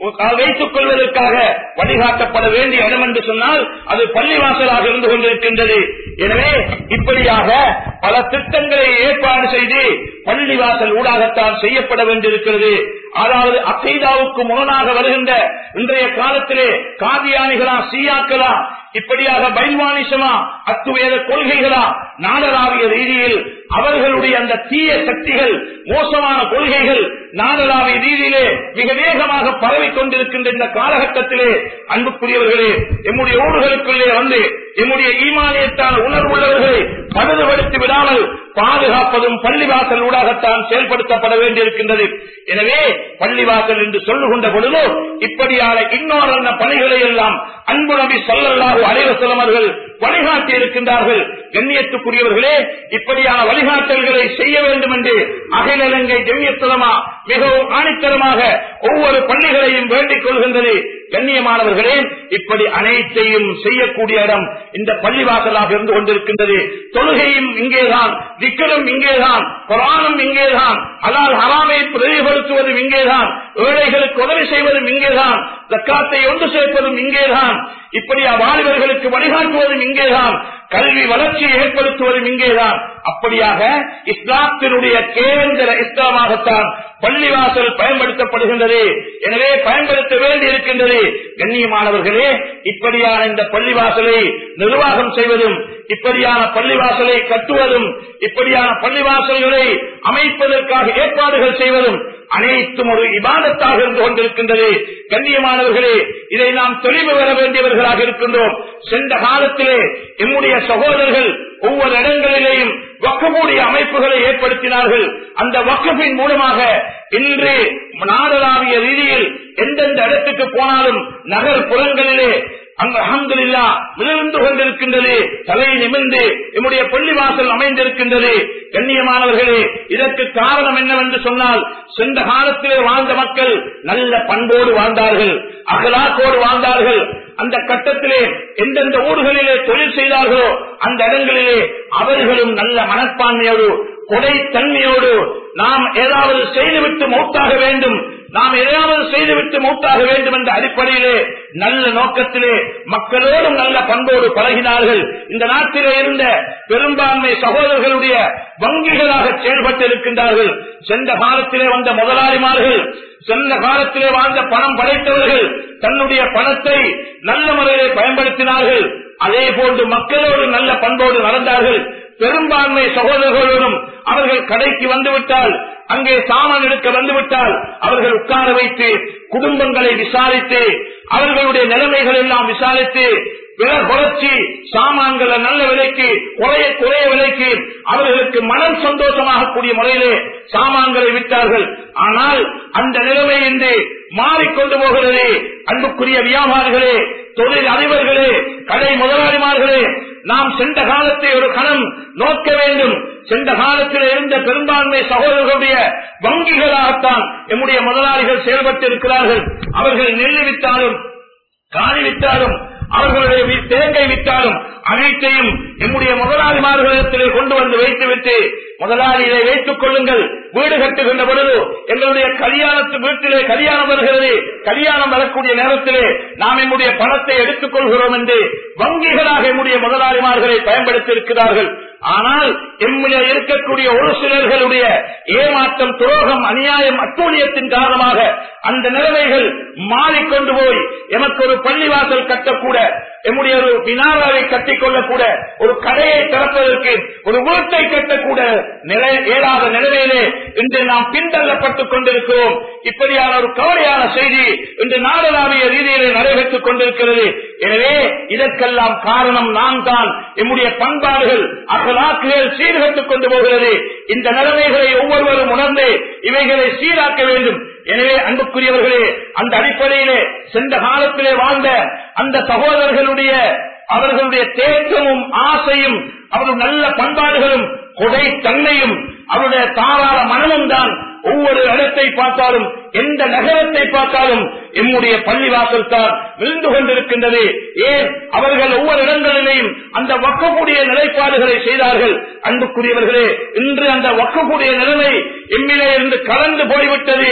வைத்துக் கொள்வதற்காக வழிகாட்டப்பட வேண்டிய இடம் என்று சொன்னால் அது பள்ளிவாசலாக இருந்து கொண்டிருக்கின்றது எனவே இப்படியாக பல திட்டங்களை ஏற்பாடு செய்து பள்ளிவாசல் ஊடாகத்தான் செய்யப்பட வேண்டியிருக்கிறது அதாவது அக்கைதாவுக்கு முரணாக வருகின்ற இன்றைய காலத்திலே காதியானிகளா சீயாக்களா இப்படியாக பைல்வானிசமா அத்துவேத கொள்கைகளா நாடளாவிய ரீதியில் அவர்களுடைய அந்த தீய சக்திகள் மோசமான கொள்கைகள் நாடளாவிய ரீதியிலே மிக வேகமாக பரவி கொண்டிருக்கின்ற இந்த காலகட்டத்திலே அன்புக்குரியவர்களே எம்முடைய ஊர்களுக்குள்ளே வந்து எம்முடைய ஈமானியத்தான உணர்வுள்ளவர்களை பழுதுபடுத்தி விடாமல் பாதுகாப்பதும் பள்ளிவாசல் ஊடாகத்தான் செயல்படுத்தப்பட வேண்டியிருக்கின்றது எனவே பள்ளிவாசல் என்று சொல்லுகின்ற பொழுது இப்படியான இன்னொரு பணிகளை எல்லாம் அன்பு நபி சொல்லல்லாஹு அலைவசலம் அவர்கள் வழிகாட்டி இருக்கின்றார்கள் கண்ணியத்துக்குரியவர்களே இப்படியான வழிகாட்டல்களை செய்ய வேண்டும் என்று அகில இலங்கை ஜெமியத்துலமா மிகவும் ஆணித்தரமாக ஒவ்வொரு பள்ளிகளையும் வேண்டிக் கொள்கின்றது கண்ணியமானவர்களே இப்படி அனைத்தையும் செய்யக்கூடிய இடம் இந்த பள்ளிவாசலாக இருந்து கொண்டிருக்கின்றது தொழுகையும் இங்கேதான் திக்கரும் இங்கேதான் குரானும் இங்கேதான் அலால் ஹராமை பிரதிபடுத்துவதும் இங்கேதான் ஏழைகளுக்கு உதவி செய்வதும் இங்கேதான் தக்காத்தை ஒன்று சேர்ப்பதும் இங்கேதான் இப்படி வாலிபர்களுக்கு வழிகாட்டுவதும் இங்கேதான் கல்வி வளர்ச்சியை ஏற்படுத்துவதும் இங்கேதான் அப்படியாக இஸ்லாத்தினுடைய கேந்திர இஸ்லாமாகத்தான் பள்ளிவாசல் பயன்படுத்தப்படுகின்றது எனவே பயன்படுத்த வேண்டி இருக்கின்றது கண்ணியமானவர்களே இப்படியான இந்த பள்ளிவாசலை நிர்வாகம் செய்வதும் இப்படியான பள்ளிவாசலை கட்டுவதும் இப்படியான பள்ளிவாசல்களை அமைப்பதற்காக ஏற்பாடுகள் செய்வதும் அனைத்தும் ஒரு இபாதத்தாக இருந்து கொண்டிருக்கின்றது கண்ணியமானவர்களே இதை நாம் தெளிவு பெற வேண்டியவர்களாக இருக்கின்றோம் சென்ற காலத்திலே எம்முடைய சகோதரர்கள் ஒவ்வொரு இடங்களிலேயும் வக்கக்கூடிய அமைப்புகளை ஏற்படுத்தினார்கள் அந்த வக்கப்பின் மூலமாக இன்று நாடளாவிய ரீதியில் எந்தெந்த இடத்துக்கு போனாலும் நகர்ப்புறங்களிலே அங்கு அகமதுல்லா விழுந்து கொண்டிருக்கின்றது தலை நிமிர்ந்து நம்முடைய பள்ளிவாசல் அமைந்திருக்கின்றது கண்ணியமானவர்களே இதற்கு காரணம் என்னவென்று சொன்னால் சென்ற காலத்திலே வாழ்ந்த மக்கள் நல்ல பண்போடு வாழ்ந்தார்கள் அகலாக்கோடு வாழ்ந்தார்கள் அந்த கட்டத்திலே எந்தெந்த ஊர்களிலே தொழில் செய்தார்களோ அந்த இடங்களிலே அவர்களும் நல்ல மனப்பான்மையோடு கொடை தன்மையோடு நாம் ஏதாவது செய்துவிட்டு மௌத்தாக வேண்டும் நாம் எதையாவது செய்துவிட்டு மூத்தாக வேண்டும் என்ற அடிப்படையிலே நல்ல நோக்கத்திலே மக்களோடும் நல்ல பண்போடு பழகினார்கள் இந்த நாட்டிலே இருந்த பெரும்பான்மை சகோதரர்களுடைய வங்கிகளாக செயல்பட்டிருக்கின்றார்கள் சென்ற காலத்திலே வந்த முதலாளிமார்கள் சென்ற காலத்திலே வாழ்ந்த பணம் படைத்தவர்கள் தன்னுடைய பணத்தை நல்ல முறையிலே பயன்படுத்தினார்கள் அதே போன்று மக்களோடு நல்ல பண்போடு நடந்தார்கள் பெரும்பான்மை சகோதரர்களோடும் அவர்கள் கடைக்கு வந்துவிட்டால் அங்கே சாமான் எடுக்க வந்துவிட்டால் அவர்கள் உட்கார வைத்து குடும்பங்களை விசாரித்து அவர்களுடைய நிலைமைகள் எல்லாம் விசாரித்து விலை குறைச்சி சாமான்களை நல்ல விலைக்கு குறைய குறைய விலைக்கு அவர்களுக்கு மனம் சந்தோஷமாக கூடிய முறையிலே சாமான்களை விட்டார்கள் ஆனால் அந்த நிலைமை இன்று மாறிக்கொண்டு போகிறது அன்புக்குரிய வியாபாரிகளே தொழில் அதிபர்களே கடை முதலாளிமார்களே நாம் சென்ற காலத்தை ஒரு கணம் நோக்க வேண்டும் சென்ற காலத்தில் இருந்த பெரும்பான்மை சகோதரர்களுடைய வங்கிகளாகத்தான் எம்முடைய முதலாளிகள் செயல்பட்டு இருக்கிறார்கள் அவர்கள் நெல் வித்தாலும் காணி வித்தாலும் அவர்களுடைய தேங்கை வித்தாலும் அனைத்தையும் எம்முடைய முதலாளிமார்களிடத்திலே கொண்டு வந்து வைத்துவிட்டு முதலாளியை வைத்துக் கொள்ளுங்கள் வீடு கட்டுகின்ற பொழுது எங்களுடைய கல்யாணத்து வீட்டிலே கல்யாணம் வருகிறது கல்யாணம் வரக்கூடிய நேரத்திலே நாம் எம்முடைய பணத்தை எடுத்துக் கொள்கிறோம் என்று வங்கிகளாக எம்முடைய முதலாளிமார்களை பயன்படுத்தி இருக்கிறார்கள் ஆனால் எம்முடைய இருக்கக்கூடிய ஒரு சிலர்களுடைய ஏமாற்றம் துரோகம் அநியாயம் அட்டூழியத்தின் காரணமாக அந்த நிலைமைகள் மாறிக்கொண்டு போய் எமக்கு ஒரு பள்ளிவாசல் கட்டக்கூட எம்முடைய ஒரு வினாவை கட்டிக் கொள்ளக்கூட ஒரு கடையை திறப்பதற்கு ஒரு வீட்டை கட்டக்கூட நிலை ஏறாத நிலைமையிலே இன்று நாம் பின்தள்ளப்பட்டுக் கொண்டிருக்கிறோம் இப்படியான ஒரு கவலையான செய்தி இன்று நாடளாவிய ரீதியிலே நடைபெற்றுக் கொண்டிருக்கிறது எனவே இதற்கெல்லாம் காரணம் நான் தான் எம்முடைய பண்பாடுகள் அகலாக்குகள் சீர்கட்டுக் கொண்டு போகிறது இந்த நிலைமைகளை ஒவ்வொருவரும் உணர்ந்து இவைகளை சீராக்க வேண்டும் எனவே அன்புக்குரியவர்களே அந்த அடிப்படையிலே சென்ற காலத்திலே வாழ்ந்த அந்த சகோதரர்களுடைய அவர்களுடைய தேக்கமும் ஆசையும் அவர்கள் நல்ல பண்பாடுகளும் கொடை தன்மையும் அவருடைய தாராள மனமும் தான் ஒவ்வொரு இடத்தை பார்த்தாலும் எந்த நகரத்தை பார்த்தாலும் எம்முடைய பள்ளிவாசல் தான் விழுந்து கொண்டிருக்கின்றது ஏன் அவர்கள் ஒவ்வொரு இடங்களிலேயும் அந்த வக்கக்கூடிய நிலைப்பாடுகளை செய்தார்கள் அன்புக்குரியவர்களே இன்று அந்த வக்கக்கூடிய நிலைமை எம்மிலே இருந்து கலந்து போய்விட்டது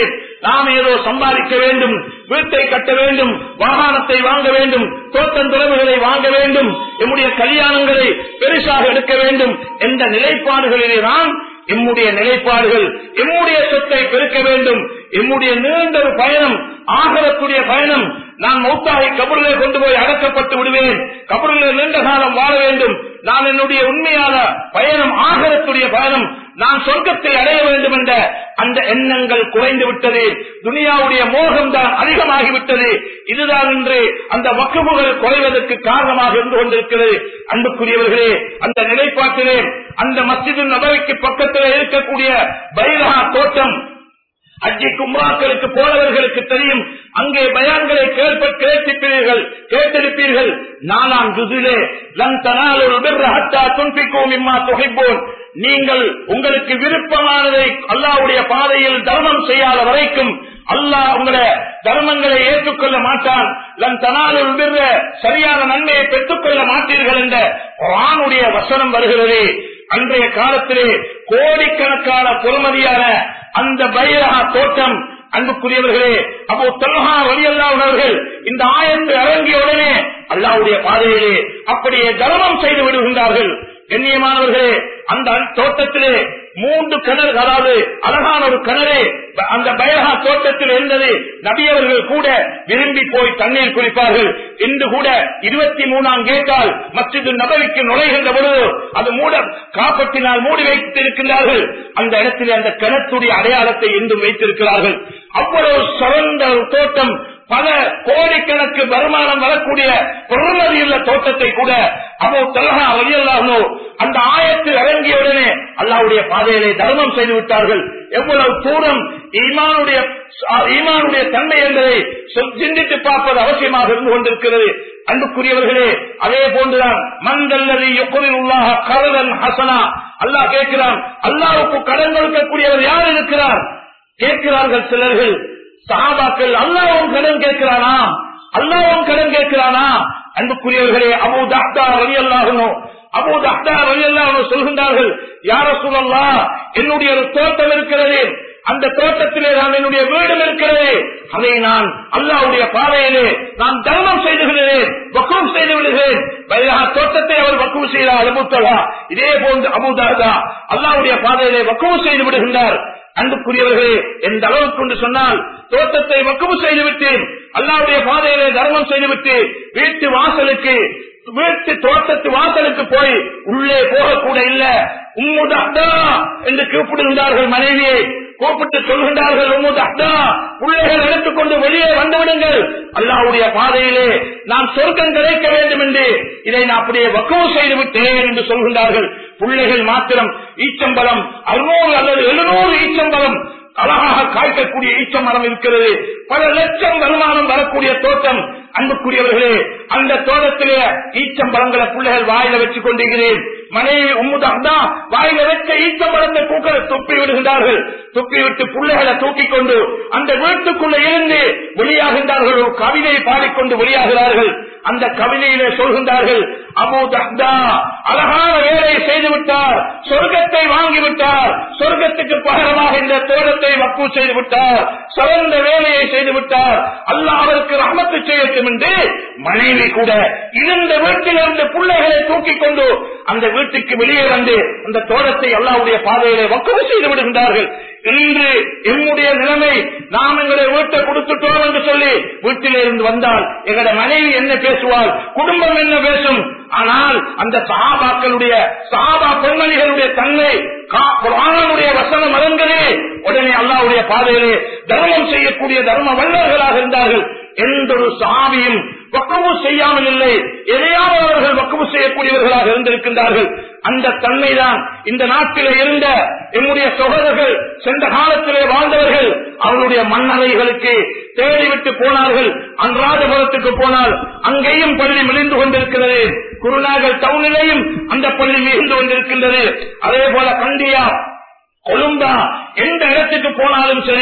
நாம் ஏதோ சம்பாதிக்க வேண்டும் வீட்டை கட்ட வேண்டும் வாகனத்தை வாங்க வேண்டும் தோட்டம் துறவுகளை வாங்க வேண்டும் எம்முடைய கல்யாணங்களை பெருசாக எடுக்க வேண்டும் என்ற நிலைப்பாடுகளிலே தான் எம்முடைய நிலைப்பாடுகள் எம்முடைய சொத்தை பெருக்க வேண்டும் எம்முடைய நீண்ட ஒரு பயணம் ஆகரக்கூடிய பயணம் நான் மௌத்தாகி கபரிலே கொண்டு போய் அடக்கப்பட்டு விடுவேன் கபரிலே நீண்ட காலம் வாழ வேண்டும் நான் என்னுடைய உண்மையான பயணம் ஆகரத்துடைய பயணம் நான் சொர்க்கத்தை அடைய வேண்டும் என்ற அந்த எண்ணங்கள் குறைந்து விட்டது துனியாவுடைய மோகம் தான் அதிகமாகிவிட்டது இதுதான் இன்று அந்த வக்குமுகள் குறைவதற்கு காரணமாக இருந்து கொண்டிருக்கிறது அன்புக்குரியவர்களே அந்த நிலைப்பாட்டிலே அந்த மஸ்ஜிது நபருக்கு பக்கத்தில் இருக்கக்கூடிய பைரஹா தோட்டம் அஜி கும்ராக்களுக்கு போனவர்களுக்கு தெரியும் அங்கே பயான்களை கேட்ப கேட்டிருப்பீர்கள் கேட்டிருப்பீர்கள் நாலாம் ஜுதிலே லன் தனாலுல் பிர்ர ஹத்தா துன்பிக்கும் இம்மா துகைப்போன் நீங்கள் உங்களுக்கு விருப்பமானதை அல்லாவுடைய பாதையில் தர்மம் செய்யாத வரைக்கும் அல்லாஹ் உங்களை தர்மங்களை ஏற்றுக்கொள்ள மாட்டான் லன் தனாலுல் பிர்ர சரியான நன்மையை பெற்றுக்கொள்ள மாட்டீர்கள் என்ற குர்ஆனுடைய வசனம் வருகிறது அன்றைய காலத்திலே கோடிக்கணக்கான பொறுமதியான அந்த பைரஹா தோட்டம் அன்புக்குரியவர்களே அப்போ தொல்ஹா வழியல்லாவுனவர்கள் இந்த ஆயத்து இறங்கிய உடனே அல்லாவுடைய பாதையிலே அப்படியே தர்மம் செய்து விடுகின்றார்கள் கண்ணியமானவர்களே அந்த தோட்டத்திலே மூன்று கிணறு அதாவது அழகான ஒரு கிணறு அந்த பயகா தோட்டத்தில் இருந்தது நபியவர்கள் கூட விரும்பி போய் தண்ணீர் குடிப்பார்கள் இன்று கூட இருபத்தி மூணாம் கேட்டால் மஸ்ஜிது நபரிக்கு நுழைகின்ற பொழுது அது மூட காப்பட்டினால் மூடி வைத்திருக்கின்றார்கள் அந்த இடத்தில் அந்த கிணத்துடைய அடையாளத்தை இன்றும் வைத்திருக்கிறார்கள் அவ்வளவு சிறந்த ஒரு தோட்டம் பல கோடிக்கணக்கு வருமானம் வரக்கூடிய பொருளதியுள்ள தோட்டத்தை கூட அபோ தலகா வழியல்லாமோ அந்த ஆயத்தில் இறங்கியவுடனே அல்லாவுடைய பாதையிலே தர்மம் செய்து விட்டார்கள் எவ்வளவு தூரம் ஈமானுடைய ஈமானுடைய தன்மை என்பதை சொல் சிந்தித்து பார்ப்பது அவசியமாக இருந்து கொண்டிருக்கிறது அன்புக்குரியவர்களே அதே போன்றுதான் மந்தல்லது எப்பொழுது உள்ளாக கரதன் ஹசனா அல்லாஹ் கேட்கிறான் அல்லாவுக்கு கடன் கொடுக்கக்கூடியவர் யார் இருக்கிறார் கேட்கிறார்கள் சிலர்கள் சஹாபாக்கள் அல்லாவும் கடன் கேட்கிறானா அல்லாவும் கடன் கேட்கிறானா அன்புக்குரியவர்களே அபு தாக்தா வழி அல்லாகணும் அபு தாக்தா வழி அல்லாஹ் சொல்கின்றார்கள் யார சொல்லல்லா என்னுடைய ஒரு தோட்டம் இருக்கிறது அந்த தோட்டத்திலே நான் என்னுடைய வீடும் இருக்கிறது அதை நான் அல்லாவுடைய பாதையிலே நான் தர்மம் செய்து விடுகிறேன் வக்குவம் செய்து விடுகிறேன் வைரா தோட்டத்தை அவர் வக்குவம் செய்தார் அபுத்தலா இதே போன்று அபுதாதா அல்லாவுடைய பாதையிலே வக்குவம் செய்து விடுகின்றார் அன்புக்குரியவர்களே எந்த அளவுக்கு கொண்டு சொன்னால் தோட்டத்தை வக்குவு செய்துவிட்டேன் அல்லாவுடைய பாதையிலே தர்மம் செய்துவிட்டு வீட்டு வாசலுக்கு வீட்டு தோட்டத்து வாசலுக்கு போய் உள்ளே போகக்கூட இல்ல உம்முதா என்று கூப்பிடுகின்றார்கள் மனைவியை கூப்பிட்டு சொல்கின்றார்கள் உம்முதா பிள்ளைகள் எடுத்துக்கொண்டு வெளியே வந்துவிடுங்கள் அல்லாவுடைய பாதையிலே நான் சொர்க்கம் கிடைக்க வேண்டும் என்று இதை நான் அப்படியே வக்குவு செய்து விட்டேன் என்று சொல்கின்றார்கள் பிள்ளைகள் மாத்திரம் ஈச்சம்பலம் அறுநூறு அல்லது எழுநூறு ஈச்சம்பலம் அழகாக காய்க்கக்கூடிய ஈச்ச மரம் இருக்கிறது பல லட்சம் வருமானம் வரக்கூடிய தோட்டம் அன்புக்குரியவர்களே அந்த தோட்டத்திலே ஈச்சம்பழங்களை பிள்ளைகள் வாயில வச்சுக் கொண்டிருக்கிறேன் மனைவி உம்முதா வாயில வச்ச ஈச்சம்பழத்தை பூக்களை துப்பி விடுகின்றார்கள் துப்பி விட்டு பிள்ளைகளை தூக்கி கொண்டு அந்த வீட்டுக்குள்ள இருந்து வெளியாகின்றார்கள் ஒரு கவிதை பாடிக்கொண்டு வெளியாகிறார்கள் அந்த கவிதையிலே சொல்கின்றார்கள் அபு தஹ்தா அழகான வேலையை செய்து விட்டார் சொர்க்கத்தை வாங்கிவிட்டார் சொர்க்கத்துக்கு பகரமாக இந்த தோட்டத்தை வக்கு செய்து விட்டார் சிறந்த வேலையை செய்து விட்டார் அல்லாஹ் அவருக்கு ரஹமத்து செய்யட்டும் என்று மனைவி கூட இருந்த வீட்டில் இருந்த பிள்ளைகளை தூக்கிக் கொண்டு அந்த வீட்டுக்கு வெளியே வந்து அந்த தோட்டத்தை அல்லாவுடைய பாதையிலே வக்குவு செய்து விடுகின்றார்கள் இன்று எம்முடைய நிலைமை நாம் எங்களுடைய வீட்டை கொடுத்துட்டோம் என்று சொல்லி வீட்டிலே இருந்து வந்தால் எங்களுடைய மனைவி என்ன பேசுவாள் குடும்பம் என்ன பேசும் ஆனால் அந்த சஹாபாக்களுடைய சஹாபா பெண்மணிகளுடைய தன்மை குரானுடைய வசனம் மறந்ததே உடனே அல்லாவுடைய பாதையிலே தர்மம் செய்யக்கூடிய தர்ம வல்லவர்களாக இருந்தார்கள் எந்த ஒரு சாவியும் வக்கவு செய்யாமல் இல்லை எதையாவது அவர்கள் வக்கவு செய்யக்கூடியவர்களாக இருந்திருக்கின்றார்கள் அந்த தன்மைதான் இந்த நாட்டிலே இருந்த என்னுடைய சகோதரர்கள் சென்ற காலத்திலே வாழ்ந்தவர்கள் அவருடைய மன்னரைகளுக்கு தேடிவிட்டு போனார்கள் அன்றாதபுரத்துக்கு போனால் அங்கேயும் பள்ளி மிளிந்து கொண்டிருக்கிறது குருநாகல் டவுனிலேயும் அந்த பள்ளி மிகுந்து கொண்டிருக்கின்றது அதே போல கண்டியா கொழும்பா எந்த இடத்துக்கு போனாலும் சரி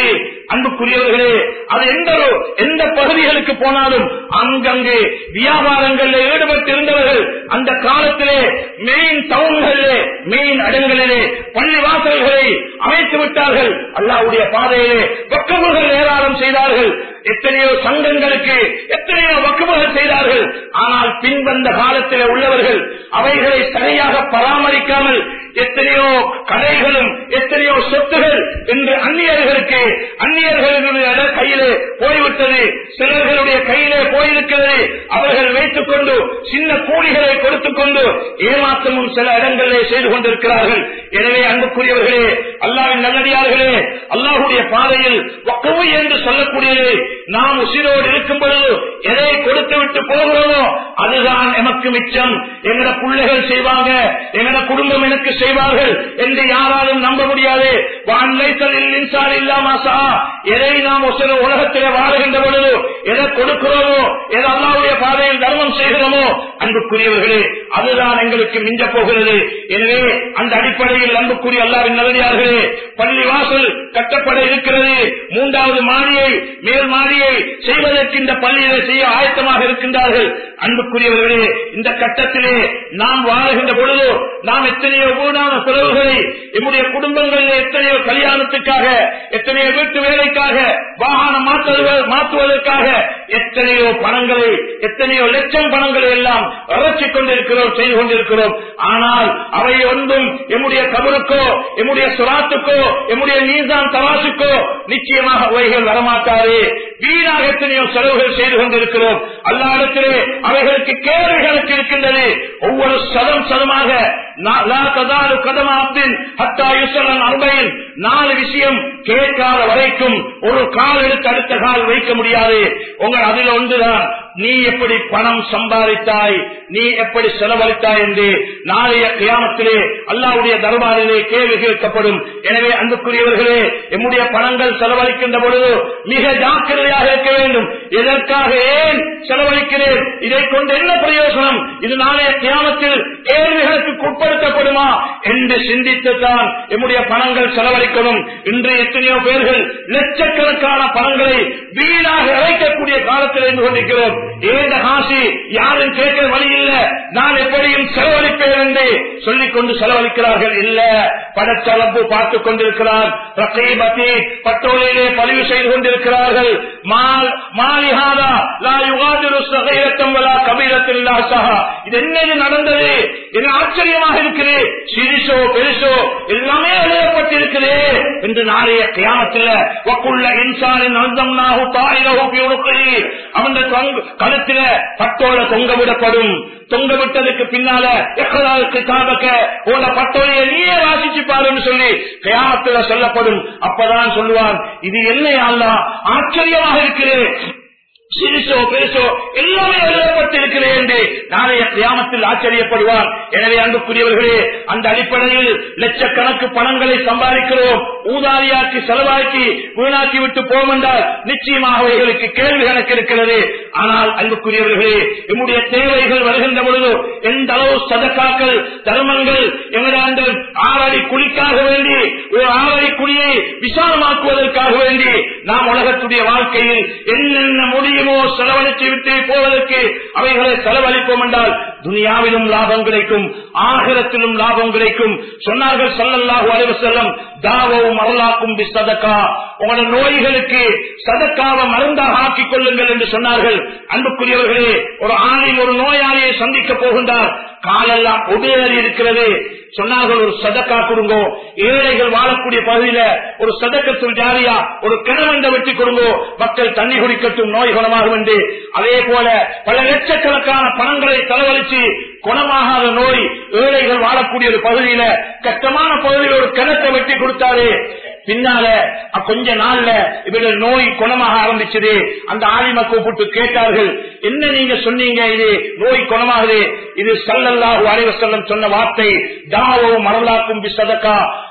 அன்புக்குரியவர்களே அது எந்த ஒரு- எந்த பகுதிகளுக்கு போனாலும் அங்கங்கே வியாபாரங்களில் ஈடுபட்டு இருந்தவர்கள் அந்த காலத்திலே மெயின் டவுன்களிலே மெயின் இடங்களிலே பள்ளிவாசல்களை அமைத்து விட்டார்கள் அல்லாவுடைய பாதையிலே வக்கவுகள் ஏராளம் செய்தார்கள் எத்தனையோ சங்கங்களுக்கு எத்தனையோ வக்குமுகள் செய்தார்கள் ஆனால் பின்வந்த காலத்தில் உள்ளவர்கள் அவைகளை சரியாக பராமரிக்காமல் எத்தனையோ கடைகளும் எத்தனையோ சொத்துகள் என்று அந்நியர்களுக்கு அந்நியர்களுடைய கையிலே போய்விட்டது சிலர்களுடைய கையிலே போயிருக்கிறது அவர்கள் வைத்துக் கொண்டு சின்ன கூலிகளை கொடுத்துக் கொண்டு ஏமாற்றமும் சில இடங்களிலே செய்து கொண்டிருக்கிறார்கள் எனவே அன்புக்குரியவர்களே அல்லாவின் நல்லடியார்களே அல்லாஹுடைய பாதையில் வக்கவு என்று சொல்லக்கூடியது நாம் உசிரோடு இருக்கும் பொழுது எதை கொடுத்து விட்டு போகிறோமோ அதுதான் எமக்கு மிச்சம் எங்கட பிள்ளைகள் செய்வாங்க எங்கட குடும்பம் எனக்கு செய்வார்கள் என்று யாராலும் நம்ப முடியாது வான்லைத்தலில் இன்சார் இல்லாமாசா எதை நாம் உசிர உலகத்திலே வாழுகின்ற பொழுது எதை கொடுக்கிறோமோ எதை அல்லாவுடைய பாதையில் தர்மம் செய்கிறோமோ அன்புக்குரியவர்களே அதுதான் எங்களுக்கு மிஞ்ச போகிறது எனவே அந்த அடிப்படையில் அன்புக்குரிய அல்லாவின் நல்லதார்களே பள்ளி வாசல் கட்டப்பட இருக்கிறது மூன்றாவது மாடியை மேல் மாடியை செய்வதற்கு இந்த பள்ளியில செய்ய ஆயத்தமாக இருக்கின்றார்கள் அன்புக்குரியவர்களே இந்த கட்டத்திலே நாம் வாழுகின்ற பொழுது நாம் எத்தனையோ வீணான செலவுகளை நம்முடைய குடும்பங்களில் எத்தனையோ கல்யாணத்துக்காக எத்தனையோ வீட்டு வேலைக்காக வாகனம் மாற்றுவது மாற்றுவதற்காக எத்தனையோ பணங்களை எத்தனையோ லட்சம் பணங்களை எல்லாம் அரைச்சிக் கொண்டிருக்கிறோம் செய்து கொண்டிருக்கிறோம் ஆனால் அவை ஒன்றும் எம்முடைய கபருக்கோ எம்முடைய சுராத்துக்கோ எம்முடைய நீதான் தராசுக்கோ நிச்சயமாக அவைகள் வரமாட்டாது வீணாக எத்தனையோ செலவுகள் செய்து கொண்டிருக்கிறோம் அல்லாடத்திலே அவைகளுக்கு கேள்விகளுக்கு இருக்கின்றது ஒவ்வொரு சதம் சதமாக நா- லா ததாலு கதம அப்தின் ஹத்தா யுஸ்ஸலன் அர்பைன் நாலு விஷயம் கேட்காத வரைக்கும் ஒரு கால் எடுத்து அடுத்த கால் வைக்க முடியாது உங்கள் அதில் ஒன்றுதான் நீ எப்படி பணம் சம்பாதித்தாய் நீ எப்படி செலவழித்தாய் என்று நாளைய கியாமத்திலே அல்லாவுடைய தர்பாரிலே கேள்வி கேட்கப்படும் எனவே அன்புக்குரியவர்களே எம்முடைய பணங்கள் செலவழிக்கின்ற பொழுது மிக ஜாக்கிரதையாக இருக்க வேண்டும் எதற்காக ஏன் செலவழிக்கிறேன் இதை கொண்டு என்ன பிரயோசனம் இது நாளைய கியாமத்தில் கேள்விகளுக்கு உட்படுத்தப்படுமா என்று சிந்தித்துத்தான் எம்முடைய பணங்கள் செலவழிக்கணும் இன்று எத்தனையோ பேர்கள் லட்சக்கணக்கான பணங்களை வீணாக இறைக்கக்கூடிய காலத்தில் இருந்து கொண்டிருக்கிறோம் ஏந்த காசி யாரும் கேட்க வழி இல்ல நான் எப்படியும் செலவழிப்பேன் என்று சொல்லிக் கொண்டு செலவழிக்கிறார்கள் இல்ல படச்சலப்பு பார்த்துக் கொண்டிருக்கிறார் ரத்தீபத்தி பட்டோலிலே பதிவு செய்து கொண்டிருக்கிறார்கள் மால் மாலிஹாதா லா யுகாதிரு சகைரத்தம் வலா கபீரத்தில் லா சஹா இது என்னது நடந்தது இது ஆச்சரியமாக இருக்குது சிறிசோ பெருசோ எல்லாமே எழுதப்பட்டிருக்குது என்று நாளைய கியாமத்தில் வக்குள்ள இன்சானின் அந்தம் நாகு தாயிலகு பியுடுக்கி அவன் கழுத்தில பட்டோல தொங்க விடப்படும் தொங்க விட்டதுக்கு பின்னால எக்கலால் கிதாபக்க போல பட்டோலையை நீயே வாசிச்சு பாருன்னு சொல்லி கியாமத்தில் சொல்லப்படும் அப்பதான் சொல்லுவான் இது என்ன அல்லா ஆச்சரியமாக இருக்கிறது சிறுசோ பெருசோ எல்லாமே எழுதப்பட்டிருக்கிறேன் என்று நாளைய கியாமத்தில் ஆச்சரியப்படுவார் எனவே அன்புக்குரியவர்களே அந்த அடிப்படையில் லட்சக்கணக்கு பணங்களை சம்பாதிக்கிறோம் ஊதாரியாக்கி செலவாக்கி வீணாக்கி விட்டு போவோம் என்றால் நிச்சயமாக அவைகளுக்கு கேள்வி கணக்கு இருக்கிறது ஆனால் அன்புக்குரியவர்களே நம்முடைய தேவைகள் வருகின்ற பொழுது எந்த அளவு சதக்காக்கள் தர்மங்கள் எங்கடாண்டு ஆறடி குழிக்காக வேண்டி ஒரு ஆறடி குழியை விசாலமாக்குவதற்காக வேண்டி நாம் உலகத்துடைய வாழ்க்கையில் என்னென்ன முடியுமோ செலவழித்து விட்டு போவதற்கு அவைகளை செலவழிப்போம் என்றால் துனியாவிலும் லாபம் கிடைக்கும் ஆகிரத்திலும் லாபம் கிடைக்கும் சொன்னார்கள் சல்லல்லாஹு அலைவ செல்லம் தாவும் மரலாக்கும் சதக்கா உங்களோட நோய்களுக்கு சதக்காவை மருந்தாக ஆக்கிக் கொள்ளுங்கள் என்று சொன்னார்கள் அன்புக்குரியவர்களே ஒரு ஆணில் ஒரு நோயாளியை சந்திக்க போகின்றார் காலெல்லாம் உபேறி இருக்கிறது சொன்னார்கள் ஒரு சதக்கா கொடுங்கோ ஏழைகள் வாழக்கூடிய பகுதியில ஒரு சதக்கத்துள் ஜாரியா ஒரு கிணவண்ட வெட்டி கொடுங்கோ மக்கள் தண்ணி குடிக்கட்டும் நோய் குணமாகும் என்று அதே போல பல லட்சக்கணக்கான பணங்களை செலவழித்து குணமாகாத நோய் ஏழைகள் வாழக்கூடிய ஒரு பகுதியில கஷ்டமான பகுதியில் ஒரு கிணத்தை வெட்டி கொடுத்தாரு பின்னால அ- கொஞ்ச நாள்ல இவர்கள் நோய் குணமாக ஆரம்பிச்சது அந்த ஆலிம கூப்பிட்டு கேட்டார்கள் என்ன நீங்க சொன்னீங்க இது நோய் குணமாகுது இது சல்லல்லாஹு அலைவ செல்லம் சொன்ன வார்த்தை தாவோ மரலாக்கும் சதக்கா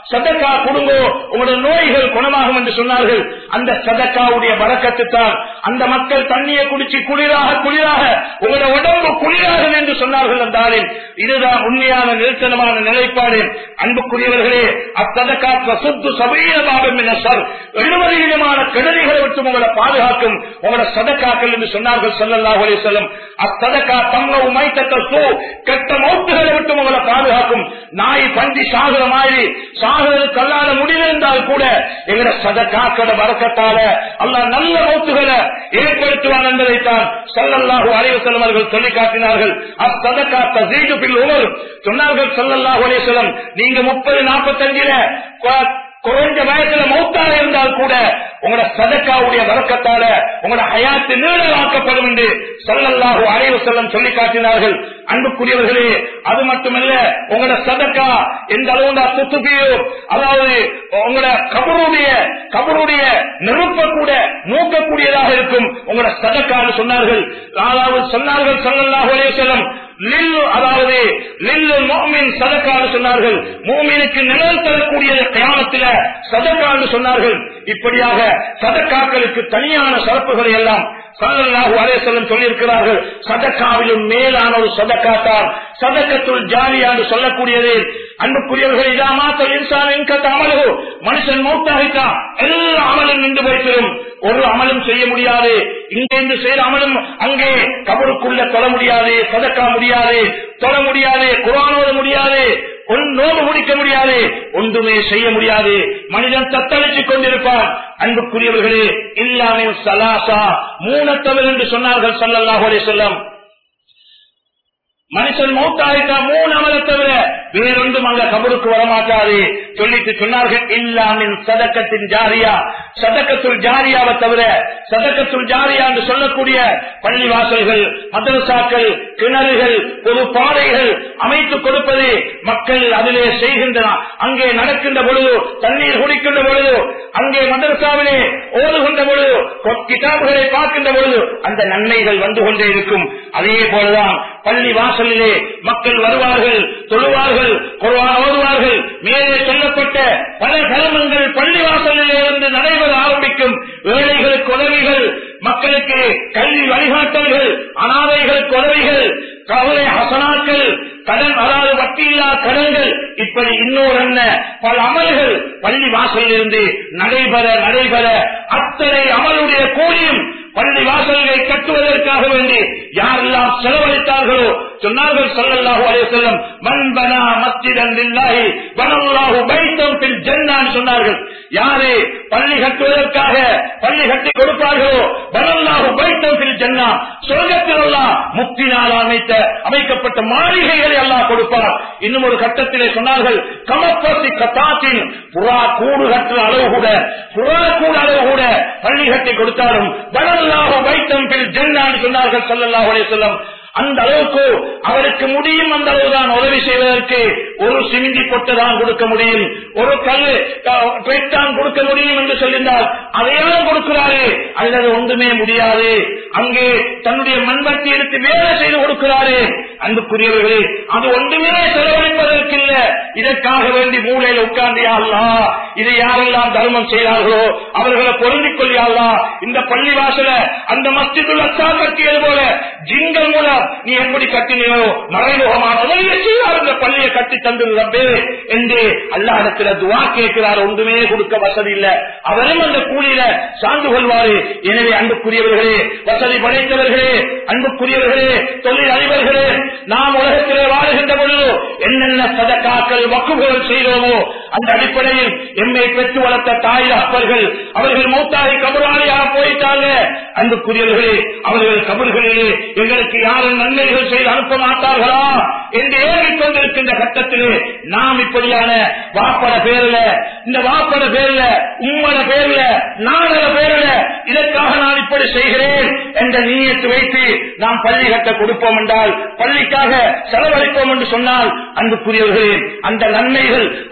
சதக்கா கொடுங்கோ உங்களோட நோய்கள் குணமாகும் என்று சொன்னார்கள் அந்த சதக்காவுடைய வரக்கத்து தான் அந்த மக்கள் தண்ணியை குடிச்சு குளிராக குளிராக உங்களோட உடம்பு குளிராகும் என்று சொன்னார்கள் அந்த ஆளில் இதுதான் உண்மையான நிறுத்தனமான நிலைப்பாடு அன்புக்குரியவர்களே அத்ததக்கா சுத்து சபையினமாகும் என சார் எழுபது விதமான கெடுதிகளை விட்டு உங்களை பாதுகாக்கும் உங்களோட சதக்காக்கள் என்று சொன்னார்கள் சொல்லல்லாஹு அலைஹி வஸல்லம் அத்ததக்கா தம்ம உமைத்தத்த சூ கெட்ட மௌத்துகளை விட்டு உங்களை பாதுகாக்கும் நாய் பந்தி சாகுற மாதிரி சாகுறது கல்லால முடிவிருந்தால் கூட எங்கட சதக்காக்களோட வரக்கத்தால அல்லாஹ் நல்ல மௌத்துகளை ஏற்படுத்துவான் என்பதைத்தான் சல்லல்லாஹு அலைஹி வஸல்லம் அவர்கள் சொல்லி காட்டினார்கள் அத்ததக்கா தஸீது பில் உமர் சொன்னார்கள் சல்லல்லாஹு அலைஹி வஸல்லம் நீங்க முப்பது நாற்பத்தஞ்சுல குறைஞ்ச வயசுல மௌத்தாக இருந்தால் கூட உங்களோட சதக்காவுடைய வழக்கத்தால உங்களோட ஹயாத்து நீளமாக்கப்படும் என்று சொல்லல்லாஹு அலைவு செல்லம் சொல்லி காட்டினார்கள் அன்புக்குரியவர்களே அது மட்டுமல்ல உங்களோட சதக்கா எந்த அளவுண்டா துத்துப்பியோ அதாவது உங்களோட கபருடைய கபருடைய நெருப்ப கூட நோக்கக்கூடியதாக இருக்கும் உங்களோட சதக்கான்னு சொன்னார்கள் அதாவது சொன்னார்கள் சொல்லல்லாஹு அலைவு செல்லம் லில்லு அதாவது லில்லு மோமின் சதக்கான்னு சொன்னார்கள் மோமினுக்கு நிழல் தரக்கூடிய கிராமத்தில சதக்கான்னு சொன்னார்கள் இப்படியாக சதக்காக்களுக்கு தனியான சிறப்புகளை எல்லாம் சல்லல்லாஹு அலேசல்லம் சொல்லியிருக்கிறார்கள் சதக்காவிலும் மேலான ஒரு சதக்காத்தான் சதக்கத்துள் ஜாலியான்னு சொல்லக்கூடியது அன்புக்குரியவர்கள் இதா மாத்த இன்சான் இன்கத்த அமலோ மனுஷன் மௌத்தாகிட்டா எல்லா அமலும் நின்று போய்த்திரும் ஒரு அமலும் செய்ய முடியாது இங்கிருந்து செய்த அமலும் அங்கே கபருக்குள்ள தொட முடியாது சதக்கா முடியாது தொட முடியாது குரானோட முடியாது நோடு முடிக்க முடியாது ஒன்றுமே செய்ய முடியாது மனிதன் தத்தளித்துக் கொண்டிருப்பான் அன்புக்குரியவர்களே இல்லாமல் சலாசா மூணத்தவர் என்று சொன்னார்கள் சல்லல்லாஹு அலைஹி வஸல்லம் மனுஷன் மௌத்தாயிட்டா மூணு அமலை தவிர வேறொன்றும் அங்க கபருக்கு வரமாட்டாது சொல்லிட்டு சொன்னார்கள் இல்லாமின் சதக்கத்தின் ஜாரியா சதக்கத்துள் ஜாரியாவை தவிர சதக்கத்துள் ஜாரியா என்று சொல்லக்கூடிய பள்ளி வாசல்கள் மதரசாக்கள் கிணறுகள் ஒரு பாதைகள் அமைத்துக் கொடுப்பது மக்கள் அதிலே செய்கின்றன அங்கே நடக்கின்ற பொழுது தண்ணீர் குடிக்கின்ற பொழுது அங்கே மதரசாவிலே ஓடுகின்ற பொழுது கிதாபுகளை பார்க்கின்ற பொழுது அந்த நன்மைகள் வந்து கொண்டே இருக்கும் அதே போலதான் பள்ளி வாசலிலே மக்கள் வருவார்கள் தொழுவார்கள் குர்வான் ஓதுவார்கள் மேலே சொல்லப்பட்ட பல கர்மங்கள் பள்ளி வாசலிலே இருந்து நடைபெற ஆரம்பிக்கும் ஏழைகளுக்கு உதவிகள் மக்களுக்கு கல்வி வழிகாட்டல்கள் அனாதைகளுக்கு உதவிகள் கவலை ஹசனாக்கள் கடன் அதாவது வட்டியில்லா கடன்கள் இப்படி இன்னொரு என்ன பல அமல்கள் பள்ளி வாசலில் இருந்து நடைபெற நடைபெற அத்தனை அமலுடைய கூலியும் பள்ளி வாசல்களை கட்டுவதற்காக வேண்டி யாரெல்லாம் செலவழித்தார்களோ சொன்னார்கள் சொல்லல்லாஹு அலைஹி வஸல்லம் மன் பனா மஸ்ஜிதன் லில்லாஹி பனல்லாஹு பைத்தம் ஃபில் ஜன்னான்னு சொன்னார்கள் யாரு பள்ளி கட்டுவதற்காக பள்ளி கட்டி கொடுப்பார்களோ பனல்லாஹு பைத்தம் ஃபில் ஜன்னா சொர்க்கத்தில் அல்லாஹ் முக்தினால் அமைத்த அமைக்கப்பட்ட மாளிகைகளை அல்லாஹ் கொடுப்பார் இன்னும் ஒரு கட்டத்திலே சொன்னார்கள் கமப்பத்தி கத்தாத்தின் புறா கூடு கட்டுற அளவு கூட புறா கூடு அளவு கூட பள்ளி கட்டி கொடுத்தாலும் பனல்லாஹு பைத்தம் ஃபில் ஜன்னான்னு சொன்னார்கள் ஸல்லல்லாஹு அலைஹி வஸல்லம் அந்த அளவுக்கு அவருக்கு முடியும் அந்த அளவுதான் உதவி செய்வதற்கு ஒரு சிமிந்தி பொட்டு தான் கொடுக்க முடியும் ஒரு கல் பெட்டான் கொடுக்க முடியும் என்று சொல்லியிருந்தால் அதையெல்லாம் கொடுக்கிறாரு அல்லது ஒன்றுமே முடியாது அங்கே தன்னுடைய மண்பட்டி எடுத்து வேலை செய்து கொடுக்கிறாரு அன்புக்குரியவர்களே அது ஒன்றுமே செலவழிப்பதற்கு இல்ல இதற்காக வேண்டி மூலையில் உட்கார்ந்தியாள்லா இதை யாரெல்லாம் தர்மம் செய்தார்களோ அவர்களை பொருந்திக் கொள்ளியாள்லா இந்த பள்ளி வாசல அந்த மஸ்ஜிதுல் அச்சா கட்டியது போல ஜிங்கள் மூலம் நீ எப்படி கட்டினியோ மறைமுகமான உதவியை செய்வார் இந்த பள்ளியை கட்டி தந்தது ரப்பே என்று அல்லா இடத்துல துவா கேட்கிறார் ஒன்றுமே கொடுக்க வசதி இல்ல அவரும் அந்த கூலியில சார்ந்து கொள்வாரு எனவே அன்புக்குரியவர்களே வசதி படைத்தவர்களே அன்புக்குரியவர்களே தொழில் அதிபர்களே நாம் உலகத்திலே வாழுகின்ற பொழுது என்னென்ன சதக்காக்கள் வக்குகள் செய்தோமோ அந்த அடிப்படையில் எம்மை பெற்று வளர்த்த தாய் அப்பர்கள் அவர்கள் மூத்தாய் கபுராளியாக போயிட்டாங்க அன்புக்குரியவர்களே அவர்கள் கபர்களிலே எங்களுக்கு யாரும் நன்மைகள் செய்து அனுப்ப மாட்டார்களா என்று ஏறிக் கொண்டிருக்கின்ற கட்டத்திலே நாம் இப்படியான வாப்பட பேர்ல இந்த வாப்பட பேர்ல உம்மட பேர்ல நாடக பேர்ல இதற்காக நான் இப்படி செய்கிறேன் என்ற நீயத்து வைத்து நாம் பள்ளி கட்ட கொடுப்போம் என்றால் பள்ளிக்காக செலவழிப்போம் என்று சொன்னால் அன்புக்குரியவர்களே அந்த நன்மைகள் அவர்களுக்கு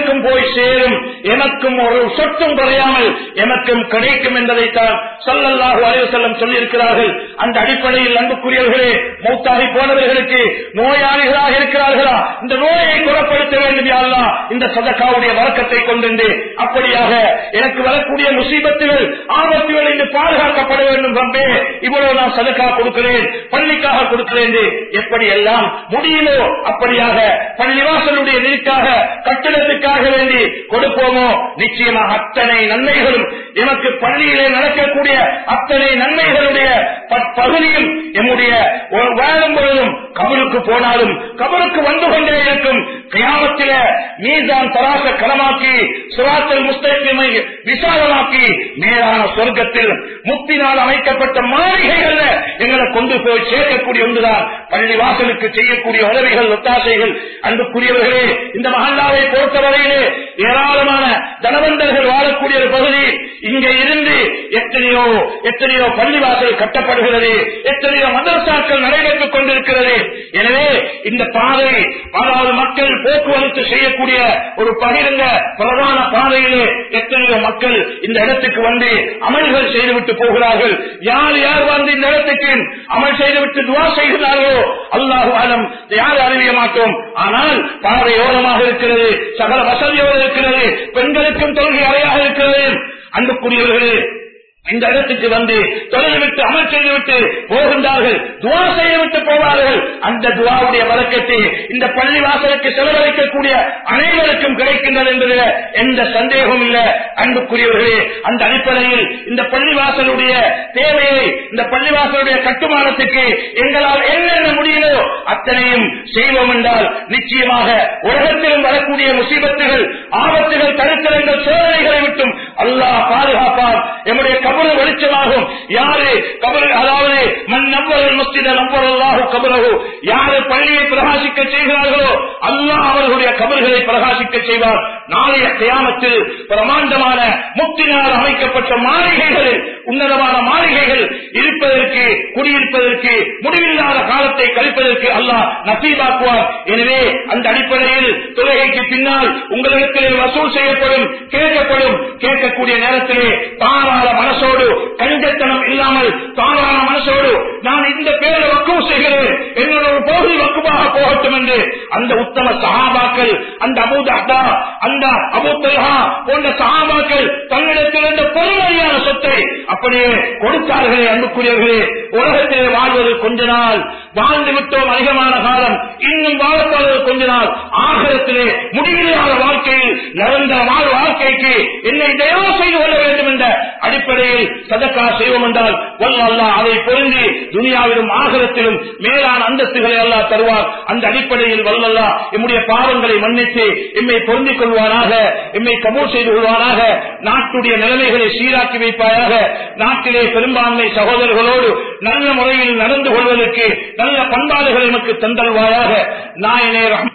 அவர்களுக்கும் போய் சேரும் எமக்கும் ஒரு சொட்டும் குறையாமல் எமக்கும் கிடைக்கும் என்பதைத்தான் சொல்லல்லாஹு அலைவசல்லம் சொல்லியிருக்கிறார்கள் அந்த அடிப்படையில் அன்புக்குரியவர்களே மௌத்தாகி போனவர்களுக்கு நோயாளிகளாக இருக்கிறார்களா இந்த நோயை குணப்படுத்த வேண்டும் யாருலா இந்த சதக்காவுடைய வழக்கத்தை கொண்டு அப்படியாக எனக்கு வரக்கூடிய முசீபத்துகள் ஆபத்துகள் என்று பாதுகாக்கப்பட வேண்டும் ரம்பே இவ்வளவு நான் சதக்கா கொடுக்கிறேன் பள்ளிக்காக கொடுக்கிறேன் எப்படி எல்லாம் முடியுமோ அப்படியாக பள்ளிவாசலுடைய நீக்காக கட்டிடத்துக்காக வேண்டி கொடுப்போமோ நிச்சயமாக அத்தனை நன்மைகளும் எமக்கு பள்ளியிலே நடக்கக்கூடிய அத்தனை நன்மைகளுடைய பகுதியும் எம்முடைய வாழும் பொழுதும் கபருக்கு போனாலும் கபருக்கு வந்து கொண்டே இருக்கும் கிராமத்தில மீதான் தராச களமாக்கி சுராத்தல் முஸ்தகிமை விசாலமாக்கி மேலான சொர்க்கத்தில் முக்தினால் அமைக்கப்பட்ட மாளிகைகள் எங்களை கொண்டு போய் சேர்க்கக்கூடிய ஒன்றுதான் பள்ளி வாசலுக்கு செய்யக்கூடிய உதவிகள் ஒத்தாசைகள் அன்புக்குரியவர்களே இந்த மகல்லாவை பொறுத்தவரையிலே ஏராளமான தனவந்தர்கள் வாழக்கூடிய ஒரு பகுதி இங்கே இருந்து எத்தனையோ எத்தனையோ பள்ளிவாசல் கட்டப்படுகிறது எத்தனையோ மதரசாக்கள் நடைபெற்றுக் கொண்டிருக்கிறது எனவே இந்த பாதை அதாவது மக்கள் போக்குவரத்து செய்யக்கூடிய ஒரு பகிரங்க பிரதான பாதையிலே எத்தனையோ மக்கள் இந்த இடத்துக்கு வந்து அமல்கள் செய்துவிட்டு போகிறார்கள் யார் யார் வந்து இந்த இடத்துக்கு அமல் செய்துவிட்டு துவா செய்கிறார்களோ அல்லாஹு ஆலம் யார் அறிவிய மாட்டோம் ஆனால் பாதையோரமாக இருக்கிறது சகல வசதியோடு இருக்கிறது பெண்களுக்கும் தொழுகை அறையாக இருக்கிறது அன்புக்குரியவர்களே இந்த இடத்துக்கு வந்து தொழில்விட்டு அமல் செய்துவிட்டு போகின்றார்கள் துவா செய்துவிட்டு போவார்கள் அந்த துவாவுடைய வழக்கத்தை இந்த பள்ளி வாசலுக்கு செலவழிக்கக்கூடிய அனைவருக்கும் கிடைக்கின்றது என்பதில் எந்த சந்தேகமும் இல்ல அன்புக்குரியவர்களே அந்த அடிப்படையில் இந்த பள்ளிவாசலுடைய தேவையை இந்த பள்ளிவாசலுடைய கட்டுமானத்துக்கு எங்களால் என்னென்ன முடியுமோ அத்தனையும் செய்வோம் என்றால் நிச்சயமாக உலகத்திலும் வரக்கூடிய முசீபத்துகள் ஆபத்துகள் தடுத்தலங்கள் சோதனைகளை விட்டும் அல்லாஹ் பாதுகாப்பார் எம்முடைய கபரு வெளிச்சமாகும் யாரு கபரு அதாவது மண் நம்பர்கள் மஸ்தித நம்பரல்லாஹு கபரகு யாரு பள்ளியை பிரகாசிக்க செய்கிறார்களோ அல்லாஹ் அவர்களுடைய கபர்களை பிரகாசிக்க செய்வார் நாளைய கியாமத்தில் பிரமாண்டமான முக்தினால் அமைக்கப்பட்ட மாளிகைகளில் உன்னதமான மாளிகைகள் இருப்பதற்கு குடியிருப்பதற்கு முடிவில்லாத காலத்தை கழிப்பதற்கு அல்லாஹ் நசீபாக்குவார் எனவே அந்த அடிப்படையில் தொழுகைக்கு பின்னால் உங்களிடத்திலே வசூல் செய்யப்படும் கேட்கப்படும் கேட்கக்கூடிய நேரத்திலே தாராள மனசோடு கஞ்சத்தனம் இல்லாமல் தாராள மனசோடு நான் இந்த பேரை வக்குவ செய்கிறேன் என்னோட ஒரு பகுதி வக்குவாக போகட்டும் என்று அந்த உத்தம சகாபாக்கள் அந்த அபூதா அந்த அபூத்தல்ஹா போன்ற சகாபாக்கள் தன்னிடத்தில் இருந்த பெருமதியான சொத்தை அப்படியே கொடுத்தார்களே அன்புக்குரியவர்களே உலகத்திலே வாழ்வது கொஞ்ச நாள் வாழ்ந்து விட்டோம் அதிகமான காலம் இன்னும் வாழப்படுவது கொஞ்ச நாள் ஆகரத்திலே முடிவில்லாத வாழ்க்கையில் நிரந்தர வாழ் வாழ்க்கைக்கு என்னை தயவு செய்து கொள்ள வேண்டும் என்ற அடிப்படையில் சதக்கா செய்வோம் என்றால் வல்லல்லா அதை பொருந்தி துனியாவிலும் ஆகரத்திலும் மேலான அந்தஸ்துகளை எல்லாம் தருவார் அந்த அடிப்படையில் வல்லல்லா எம்முடைய பாவங்களை மன்னித்து எம்மை பொருந்திக் கொள்வாராக எம்மை கபூர் செய்து கொள்வாராக நாட்டுடைய நிலைமைகளை சீராக்கி வைப்பாயாக நாட்டிலே பெரும்பான்மை சகோதரர்களோடு நல்ல முறையில் நடந்து கொள்வதற்கு நல்ல பண்பாடுகள் நமக்கு தந்தல்வாயாக நாயனே ரஹ்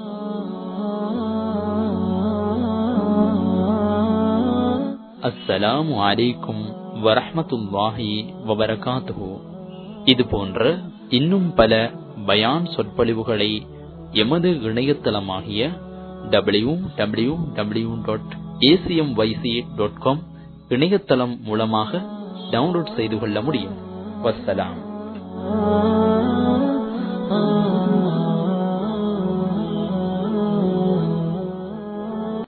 அஸ்ஸலாமு அலைக்கும் வரஹ்மத்துல்லாஹி வபரகாத்துஹு இது போன்ற இன்னும் பல பயான் சொற்பொழிவுகளை எமது இணையதளமாகிய W W W dot ACM YC dot com இணையதளம் மூலமாக டவுன்லோட் செய்து கொள்ள முடியும் வஸ்ஸலாம்